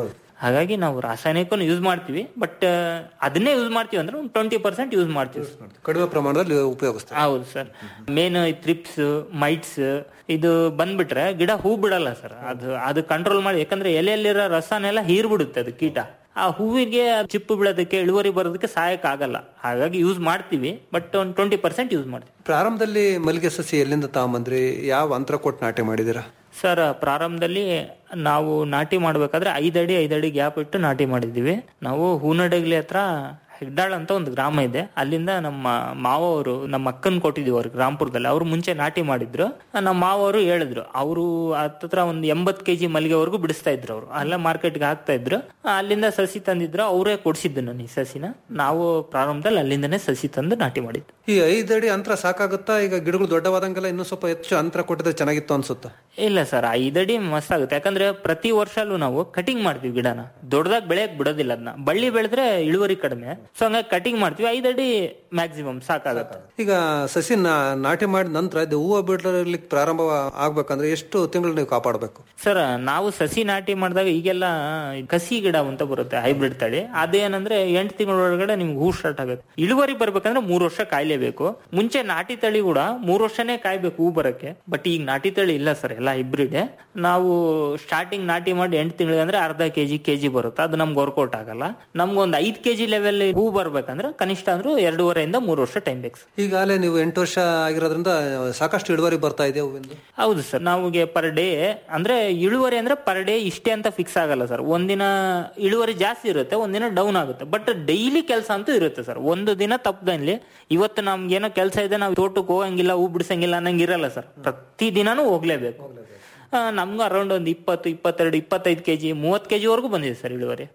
ಹಾಗಾಗಿ ನಾವು ರಾಸಾಯನಿಕನು ಯೂಸ್ ಮಾಡ್ತೀವಿ ಬಟ್ ಅದನ್ನೇ ಯೂಸ್ ಮಾಡ್ತೀವಿ ಅಂದ್ರೆ ಒಂದು ಟ್ವೆಂಟಿ ಪರ್ಸೆಂಟ್ ಯೂಸ್ ಮಾಡ್ತೀವಿ
ಕಡಿಮೆ ಪ್ರಮಾಣದಲ್ಲಿ ಉಪಯೋಗಿಸ್ತಾರೆ
ಹೌದು ಸರ್ ಮೇನ್ ಟ್ರಿಪ್ಸ್ ಮೈಟ್ಸ್ ಇದು ಬಂದ್ಬಿಟ್ರೆ ಗಿಡ ಹೂ ಬಿಡಲ್ಲ ಸರ್ ಅದು ಅದು ಕಂಟ್ರೋಲ್ ಮಾಡಿ ಯಾಕಂದ್ರೆ ಎಲೆಯಲ್ಲಿರೋ ರಸನೆಲ್ಲ ಹೀರ್ಬಿಡುತ್ತೆ ಅದು ಕೀಟ ಆ ಹೂವಿಗೆ ಚಿಪ್ಪು ಬೀಳೋದಕ್ಕೆ ಇಳುವರಿ ಬರೋದಕ್ಕೆ ಸಹಾಯಕ ಆಗಲ್ಲ ಹಾಗಾಗಿ ಯೂಸ್ ಮಾಡ್ತೀವಿ ಬಟ್ ಒಂದು ಟ್ವೆಂಟಿ ಪರ್ಸೆಂಟ್ ಯೂಸ್ ಮಾಡ್ತೀವಿ
ಪ್ರಾರಂಭದಲ್ಲಿ ಮಲ್ಲಿಗೆ ಸಸಿ ಎಲ್ಲಿಂದ ತಗೊಂಬಂದ್ರಿ ಯಾವ ಅಂತರ ಕೊಟ್ಟು ನಾಟಿ ಮಾಡಿದ್ದೀರಾ
ಸರ್ ಪ್ರಾರಂಭದಲ್ಲಿ ನಾವು ನಾಟಿ ಮಾಡ್ಬೇಕಾದ್ರೆ ಐದಡಿ ಐದಡಿ ಗ್ಯಾಪ್ ಇಟ್ಟು ನಾಟಿ ಮಾಡಿದ್ದೀವಿ ನಾವು ಹೂನಡಗಲಿ ಹತ್ರ ಹೆಗ್ದಾಳ್ ಅಂತ ಒಂದು ಗ್ರಾಮ ಇದೆ ಅಲ್ಲಿಂದ ನಮ್ಮ ಮಾವವರು ನಮ್ಮ ಅಕ್ಕನ್ ಕೊಟ್ಟಿದ್ದೀವಿ ಅವ್ರಿಗೆ ರಾಂಪುರದಲ್ಲಿ ಅವ್ರು ಮುಂಚೆ ನಾಟಿ ಮಾಡಿದ್ರು ನಮ್ಮ ಮಾವವರು ಹೇಳಿದ್ರು ಅವರು ಹತ್ತತ್ರ ಒಂದು ಎಂಬತ್ ಕೆಜಿ ಮಲ್ಲಿಗೆವರೆಗೂ ಬಿಡಿಸ್ತಾ ಇದ್ರು ಅವರು ಅಲ್ಲ ಮಾರ್ಕೆಟ್ಗೆ ಹಾಕ್ತಾ ಇದ್ರು ಅಲ್ಲಿಂದ ಸಸಿ ತಂದಿದ್ರು ಅವರೇ ಕೊಡ್ಸಿದ್ದು ನನಗೆ ಸಸಿನ ನಾವು ಪ್ರಾರಂಭದಲ್ಲಿ ಅಲ್ಲಿಂದನೇ ಸಸಿ ತಂದು ನಾಟಿ ಮಾಡಿದ್ದು
ಈ ಐದಡಿ ಅಂತರ ಸಾಕಾಗುತ್ತಾ ಈಗ ಗಿಡಗಳು ದೊಡ್ಡವಾದಂಗೆಲ್ಲ ಇನ್ನೂ ಸ್ವಲ್ಪ ಹೆಚ್ಚು ಅಂತರ ಕೊಟ್ಟಿದ್ರೆ ಚೆನ್ನಾಗಿತ್ತು ಅನ್ಸುತ್ತಾ
ಇಲ್ಲ ಸರ್ ಐದಡಿ ಮಸ್ತ್ ಆಗುತ್ತೆ ಯಾಕಂದ್ರೆ ಪ್ರತಿ ವರ್ಷಲ್ಲೂ ನಾವು ಕಟಿಂಗ್ ಮಾಡ್ತೀವಿ ಗಿಡನ ದೊಡ್ಡದಾಗಿ ಬೆಳೆಯಕ್ ಬಿಡೋದಿಲ್ಲ ಅದನ್ನ ಬಳ್ಳಿ ಬೆಳೆದ್ರೆ ಇಳುವರಿ ಕಡಿಮೆ ಸೊ ಹಂಗಾಗಿ ಕಟಿಂಗ್ ಮಾಡ್ತೀವಿ ಐದಡಿ ಮ್ಯಾಕ್ಸಿಮಮ್ ಸಾಕಾಗತ್ತೆ
ಈಗ ಸಸಿ ನಾ- ನಾಟಿ ಮಾಡಿದ ನಂತರ ಇದು ಹೂವು ಬಿಡಲಿಕ್ಕೆ ಪ್ರಾರಂಭ ಆಗ್ಬೇಕಂದ್ರೆ ಎಷ್ಟು ತಿಂಗಳು ನೀವು ಕಾಪಾಡಬೇಕು
ಸರ್ ನಾವು ಸಸಿ ನಾಟಿ ಮಾಡಿದಾಗ ಈಗೆಲ್ಲ ಕಸಿ ಗಿಡ ಅಂತ ಬರುತ್ತೆ ಹೈಬ್ರಿಡ್ ತಳಿ ಅದೇನಂದ್ರೆ ಎಂಟು ತಿಂಗಳ ಒಳಗಡೆ ನಿಮ್ಗೆ ಹೂ ಸ್ಟಾರ್ಟ್ ಆಗುತ್ತೆ ಇಳುವರಿ ಬರ್ಬೇಕಂದ್ರೆ ಮೂರ್ ವರ್ಷ ಕಾಯ್ಲೇಬೇಕು ಮುಂಚೆ ನಾಟಿ ತಳಿ ಕೂಡ ಮೂರ್ ವರ್ಷನೇ ಕಾಯ್ಬೇಕು ಹೂ ಬರಕ್ಕೆ ಬಟ್ ಈಗ ನಾಟಿ ತಳಿ ಇಲ್ಲ ಸರ್ ಎಲ್ಲ ಹೈಬ್ರಿಡ್ ನಾವು ಸ್ಟಾರ್ಟಿಂಗ್ ನಾಟಿ ಮಾಡಿ ಎಂಟು ತಿಂಗಳಿಗೆ ಅಂದ್ರೆ ಅರ್ಧ ಕೆಜಿ ಕೆಜಿ ಬರುತ್ತೆ ಅದು ನಮ್ಗೆ ವರ್ಕೌಟ್ ಆಗಲ್ಲ ನಮ್ಗೆ ಒಂದು ಐದ್ ಕೆಜಿ ಲೆವೆಲ್ ಹೂ ಬರ್ಬೇಕಂದ್ರೆ ಕನಿಷ್ಠ ಅಂದ್ರೂ ಎರಡೂವರೆಯಿಂದ ಮೂರು ವರ್ಷ ಟೈಮ್ ಬೇಕು ಸರ್
ಈಗಾಗಲೇ ನೀವು ಎಂಟು ವರ್ಷ ಆಗಿರೋದ್ರಿಂದ ಸಾಕಷ್ಟು ಇಳುವರಿ ಬರ್ತಾ ಇದೆ ಹೂವಿಂದು
ಹೌದು ಸರ್ ನಮಗೆ ಪರ್ ಡೇ ಅಂದ್ರೆ ಇಳುವರಿ ಅಂದ್ರೆ ಪರ್ ಡೇ ಇಷ್ಟೇ ಅಂತ ಫಿಕ್ಸ್ ಆಗಲ್ಲ ಸರ್ ಒಂದಿನ ಇಳುವರಿ ಜಾಸ್ತಿ ಇರುತ್ತೆ ಒಂದಿನ ಡೌನ್ ಆಗುತ್ತೆ ಬಟ್ ಡೈಲಿ ಕೆಲಸ ಅಂತೂ ಇರುತ್ತೆ ಸರ್ ಒಂದು ದಿನ ತಪ್ಪದಲ್ಲಿ ಇವತ್ತು ನಮ್ಗೆ ಏನೋ ಕೆಲಸ ಇದೆ ನಾವು ತೋಟಕ್ಕೆ ಹೋಗಂಗಿಲ್ಲ ಹೂ ಬಿಡಿಸಂಗಿಲ್ಲ ಅನ್ನಂಗೆ ಇರಲ್ಲ ಸರ್ ಪ್ರತಿ ದಿನಾನು ಹೋಗ್ಲೇಬೇಕು ಆ, ನಮ್ಗೂ ಅರೌಂಡ್ ಒಂದು ಇಪ್ಪತ್ತು ಇಪ್ಪತ್ತೆರಡು ಇಪ್ಪತ್ತೈದು ಕೆಜಿ ಮೂವತ್ತು ಕೆಜಿ ವರೆಗೂ ಬಂದಿದೆ ಸರ್ ಇಳುವರಿ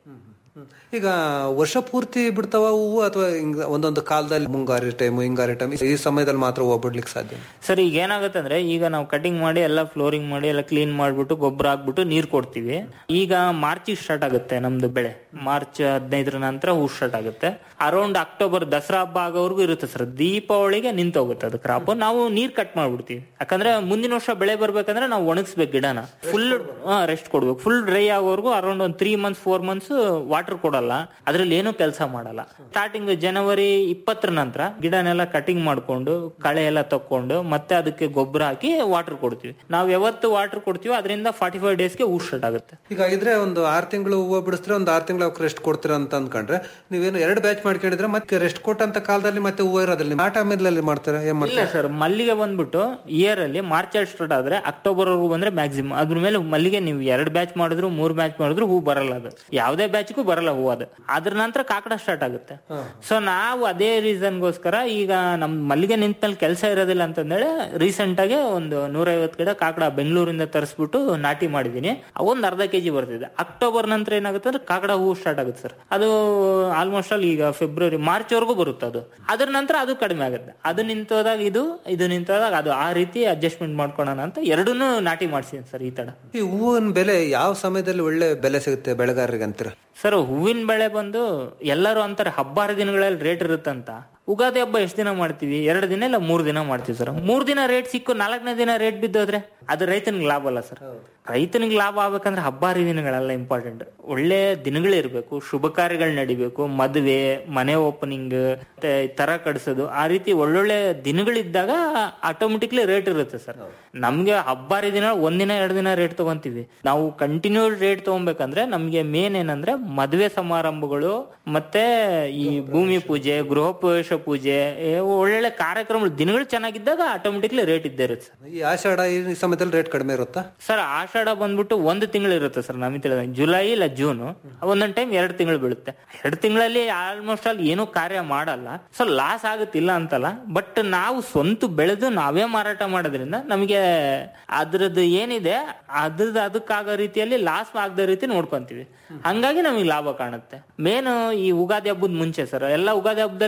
ಈಗ ವರ್ಷ ಪೂರ್ತಿ ಬಿಡ್ತಾವ ಹೂವು ಅಥವಾ ಹಿಂಗ ಒಂದೊಂದು ಕಾಲದಲ್ಲಿ ಮುಂಗಾರಿ ಟೈಮ್ ಹಿಂಗಾರಿ ಟೈಮ್ ಈ ಸಮಯದಲ್ಲಿ ಮಾತ್ರ ಹೂವು ಬಿಡ್ಲಿಕ್ಕೆ ಸಾಧ್ಯ
ಸರ್ ಈಗ ಏನಾಗುತ್ತೆ ಅಂದ್ರೆ ಈಗ ನಾವು ಕಟಿಂಗ್ ಮಾಡಿ ಎಲ್ಲ ಫ್ಲೋರಿಂಗ್ ಮಾಡಿ ಎಲ್ಲ ಕ್ಲೀನ್ ಮಾಡ್ಬಿಟ್ಟು ಗೊಬ್ಬರ ಹಾಕ್ಬಿಟ್ಟು ನೀರ್ ಕೊಡ್ತೀವಿ ಈಗ ಮಾರ್ಚ್ ಸ್ಟಾರ್ಟ್ ಆಗುತ್ತೆ ನಮ್ದು ಬೆಳೆ ಮಾರ್ಚ್ ಹದಿನೈದರ ನಂತರ ಹೂ ಸ್ಟಾರ್ಟ್ ಆಗುತ್ತೆ ಅರೌಂಡ್ ಅಕ್ಟೋಬರ್ ದಸರಾ ಹಬ್ಬ ಆಗೋವರೆಗೂ ಇರುತ್ತೆ ಸರ್ ದೀಪಾವಳಿಗೆ ನಿಂತೋಗುತ್ತೆ ಅದು ಕ್ರಾಪ್ ನಾವು ನೀರ್ ಕಟ್ ಮಾಡ್ಬಿಡ್ತೀವಿ ಯಾಕಂದ್ರೆ ಮುಂದಿನ ವರ್ಷ ಬೆಳೆ ಬರ್ಬೇಕಂದ್ರೆ ನಾವು ಒಣಗಿಸ್ಬೇಕು ಗಿಡನ ಫುಲ್ ರೆಸ್ಟ್ ಕೊಡ್ಬೇಕು ಫುಲ್ ಡ್ರೈ ಆಗೋವರೆಗೂ ಅರೌಂಡ್ ಒಂದು three months four months water ಕೊಡಲ್ಲ ಅದ್ರಲ್ಲಿ ಏನು ಕೆಲಸ ಮಾಡಲ್ಲ ಸ್ಟಾರ್ಟಿಂಗ್ ಜನವರಿ ಇಪ್ಪತ್ತರ ನಂತರ ಗಿಡನೆಲ್ಲ ಕಟಿಂಗ್ ಮಾಡ್ಕೊಂಡು ಕಳೆ ಎಲ್ಲ ತಕೊಂಡು ಮತ್ತೆ ಅದಕ್ಕೆ ಗೊಬ್ಬರ ಹಾಕಿ ವಾಟರ್ ಕೊಡ್ತೀವಿ ನಾವು ಯಾವತ್ತು ವಾಟರ್ ಕೊಡ್ತೀವಿ ಅದರಿಂದ ಫಾರ್ಟಿ ಫೈವ್ ಡೇಸ್ಗೆ ಹೂ ಸ್ಟಾರ್ಟ್ ಆಗುತ್ತೆ
ಈಗ ಇದ್ರೆ ಒಂದು ಆರು ತಿಂಗಳು ಹೂವು ಬಿಡಿಸಿದ್ರೆ ಒಂದು ಆರು ತಿಂಗಳು ರೆಸ್ಟ್ ಕೊಡ್ತೀರಾ ಅಂತ ಅಂದ್ಕೊಂಡ್ರೆ ನೀವೇನು ಎರಡು ಬ್ಯಾಚ್ ಮಾಡ್ಕೊಂಡಿದ್ರೆ ಮತ್ತೆ ರೆಸ್ಟ್ ಕೊಟ್ಟಂತ ಕಾಲದಲ್ಲಿ ಮತ್ತೆ ಹೂವು ಇರೋದಿಲ್ಲ ಆಟ ಆಮೇಲೆ ಮಾಡ್ತಾರೆ ಏನ್
ಇಲ್ಲ
ಮಾಡ್ತಾರೆ
ಸರ್ ಮಲ್ಲಿಗೆ ಬಂದ್ಬಿಟ್ಟು ಇಯರ್ ಅಲ್ಲಿ ಮಾರ್ಚ್ ಅಲ್ಲಿ ಸ್ಟಾರ್ಟ್ ಆದ್ರೆ ಅಕ್ಟೋಬರ್ ವರೆಗೂ ಬಂದ್ರೆ ಮ್ಯಾಕ್ಸಿಮಮ್ ಅದ್ರ ಮೇಲೆ ಮಲ್ಲಿಗೆ ನೀವು ಎರಡು ಬ್ಯಾಚ್ ಮಾಡಿದ್ರು ಮೂರ್ ಬ್ಯಾಚ್ ಮಾಡಿದ್ರು ಹೂ ಬರಲ್ಲ ಅದು ಯಾವುದೇ ಬ್ಯಾಚ್ಗೂ ಬರಲ್ಲ ಹೂ ಅದು ಅದ್ರ ನಂತರ ಕಾಕಡ ಸ್ಟಾರ್ಟ್ ಆಗುತ್ತೆ ಸೊ ನಾವು ಅದೇ ರೀಸನ್ಗೋಸ್ಕರ ಈಗ ನಮ್ ಮಲ್ಲಿಗೆ ನಿಂತ ಮೇಲೆ ಕೆಲಸ ಇರೋದಿಲ್ಲ ಅಂತಂದೇಳಿ ರೀಸೆಂಟ್ ಆಗಿ ಒಂದು ನೂರೈವತ್ತು ಗಿಡ ಕಾಕಡ ಬೆಂಗಳೂರಿಂದ ತರಿಸ್ಬಿಟ್ಟು ನಾಟಿ ಮಾಡಿದೀನಿ ಒಂದ್ ಅರ್ಧ ಕೆಜಿ ಬರ್ತಿದೆ ಅಕ್ಟೋಬರ್ ನಂತರ ಏನಾಗುತ್ತೆ ಅಂದ್ರೆ ಕಾಕಡ ಹೂ ಸ್ಟಾರ್ಟ್ ಆಗುತ್ತೆ ಸರ್ ಅದು ಆಲ್ಮೋಸ್ಟ್ ಅಲ್ಲಿ ಈಗ ಫೆಬ್ರವರಿ ಮಾರ್ಚ್ ವರೆಗೂ ಬರುತ್ತೆ ಅದು ಅದ್ರ ನಂತರ ಅದು ಕಡಿಮೆ ಆಗುತ್ತೆ ಅದು ನಿಂತೋದಾಗ ಇದು ಇದು ನಿಂತೋದಾಗ ಅದು ಆ ರೀತಿ ಅಡ್ಜಸ್ಟ್ಮೆಂಟ್ ಮಾಡ್ಕೊಳ್ಳೋಣ ಅಂತ ಎರಡನ್ನೂ ನಾಟಿ ಮಾಡ್ಸಿದ್ದೀನಿ ಸರ್ ಈ ತರ
ಈ ಹೂವಿನ ಬೆಲೆ ಯಾವ ಸಮಯದಲ್ಲಿ ಒಳ್ಳೆ ಬೆಲೆ ಸಿಗುತ್ತೆ ಬೆಳೆಗಾರರಿಗೆ ಅಂತೀರ
ಸರ್ ಹೂವಿನ ಬೆಳೆ ಬಂದು ಎಲ್ಲರೂ ಅಂತಾರೆ ಹಬ್ಬ ಹರಿದಿನಗಳಲ್ಲಿ ರೇಟ್ ಇರುತ್ತಂತ ಉಗಾದಿ ಹಬ್ಬ ಎಷ್ಟು ದಿನ ಮಾಡ್ತೀವಿ ಎರಡು ದಿನ ಇಲ್ಲ ಮೂರ್ ದಿನ ಮಾಡ್ತೀವಿ ಸರ್ ಮೂರ್ ದಿನ ರೇಟ್ ಸಿಕ್ಕು ನಾಲ್ಕನೇ ದಿನ ರೇಟ್ ಬಿದ್ದೋದ್ರೆ ಅದು ರೈತನಿಗೆ ಲಾಭ ಅಲ್ಲ ಸರ್ ರೈತನಿಗೆ ಲಾಭ ಆಗ್ಬೇಕಂದ್ರೆ ಹಬ್ಬ ಹರಿದಿನಗಳೆಲ್ಲ ಇಂಪಾರ್ಟೆಂಟ್ ಒಳ್ಳೆ ದಿನಗಳಿರ್ಬೇಕು ಶುಭ ಕಾರ್ಯಗಳು ನಡಿಬೇಕು ಮದುವೆ ಮನೆ ಓಪನಿಂಗ್ ಮತ್ತೆ ತರ ಕಡಿಸೋದು ಆ ರೀತಿ ಒಳ್ಳೊಳ್ಳೆ ದಿನಗಳಿದ್ದಾಗ ಆಟೋಮೆಟಿಕ್ಲಿ ರೇಟ್ ಇರುತ್ತೆ ಸರ್ ನಮ್ಗೆ ಹಬ್ಬ ಹರಿದಿನ ಒಂದಿನ ಎರಡು ದಿನ ರೇಟ್ ತಗೊಂತೀವಿ ನಾವು ಕಂಟಿನ್ಯೂ ರೇಟ್ ತಗೊಬೇಕಂದ್ರೆ ನಮ್ಗೆ ಮೇನ್ ಏನಂದ್ರೆ ಮದುವೆ ಸಮಾರಂಭಗಳು ಮತ್ತೆ ಈ ಭೂಮಿ ಪೂಜೆ ಗೃಹ ಪ್ರವೇಶ ಪೂಜೆ ಏ, ಒಳ್ಳೊಳ್ಳೆ ಕಾರ್ಯಕ್ರಮಗಳು ದಿನಗಳು ಚೆನ್ನಾಗಿದ್ದಾಗ ಆಟೋಮೆಟಿಕ್ಲಿ ರೇಟ್ ಇದ್ದೇ ಇರುತ್ತೆ ಸರ್
ಈ ಆಷಾಢ ಈ ಸಮಯದಲ್ಲಿ ರೇಟ್ ಕಡಿಮೆ ಇರುತ್ತಾ
ಸರ್ ಆಷಾಢ ಬಂದ್ಬಿಟ್ಟು ಒಂದು ತಿಂಗಳು ಇರುತ್ತೆ ಸರ್ ನಮಗೆ ತಿಳಿದ ಜುಲೈ ಇಲ್ಲ ಜೂನ್ ಒಂದೊಂದ್ ಟೈಮ್ ಎರಡು ತಿಂಗಳು ಬೀಳುತ್ತೆ ಎರಡು ತಿಂಗಳಲ್ಲಿ ಆಲ್ಮೋಸ್ಟ್ ಅಲ್ಲಿ ಏನೂ ಕಾರ್ಯ ಮಾಡಲ್ಲ ಸೊ ಲಾಸ್ ಆಗುತ್ತಿಲ್ಲ ಅಂತಲ್ಲ ಬಟ್ ನಾವು ಸ್ವಂತ ಬೆಳೆದು ನಾವೇ ಮಾರಾಟ ಮಾಡೋದ್ರಿಂದ ನಮಗೆ ಅದ್ರದ್ದು ಏನಿದೆ ಅದ್ರದ್ದು ಅದಕ್ಕಾಗೋ ರೀತಿಯಲ್ಲಿ ಲಾಸ್ ಆಗದ ರೀತಿ ನೋಡ್ಕೊಂತೀವಿ ಹಂಗಾಗಿ ನಮಗೆ ಲಾಭ ಕಾಣುತ್ತೆ ಮೇನ್ ಈ ಉಗಾದಿ ಹಬ್ಬದ ಮುಂಚೆ ಸರ್ ಎಲ್ಲ ಉಗಾದಿ ಹಬ್ಬದಲ್ಲಿ ರೇಟ್ ಆಗುತ್ತೆ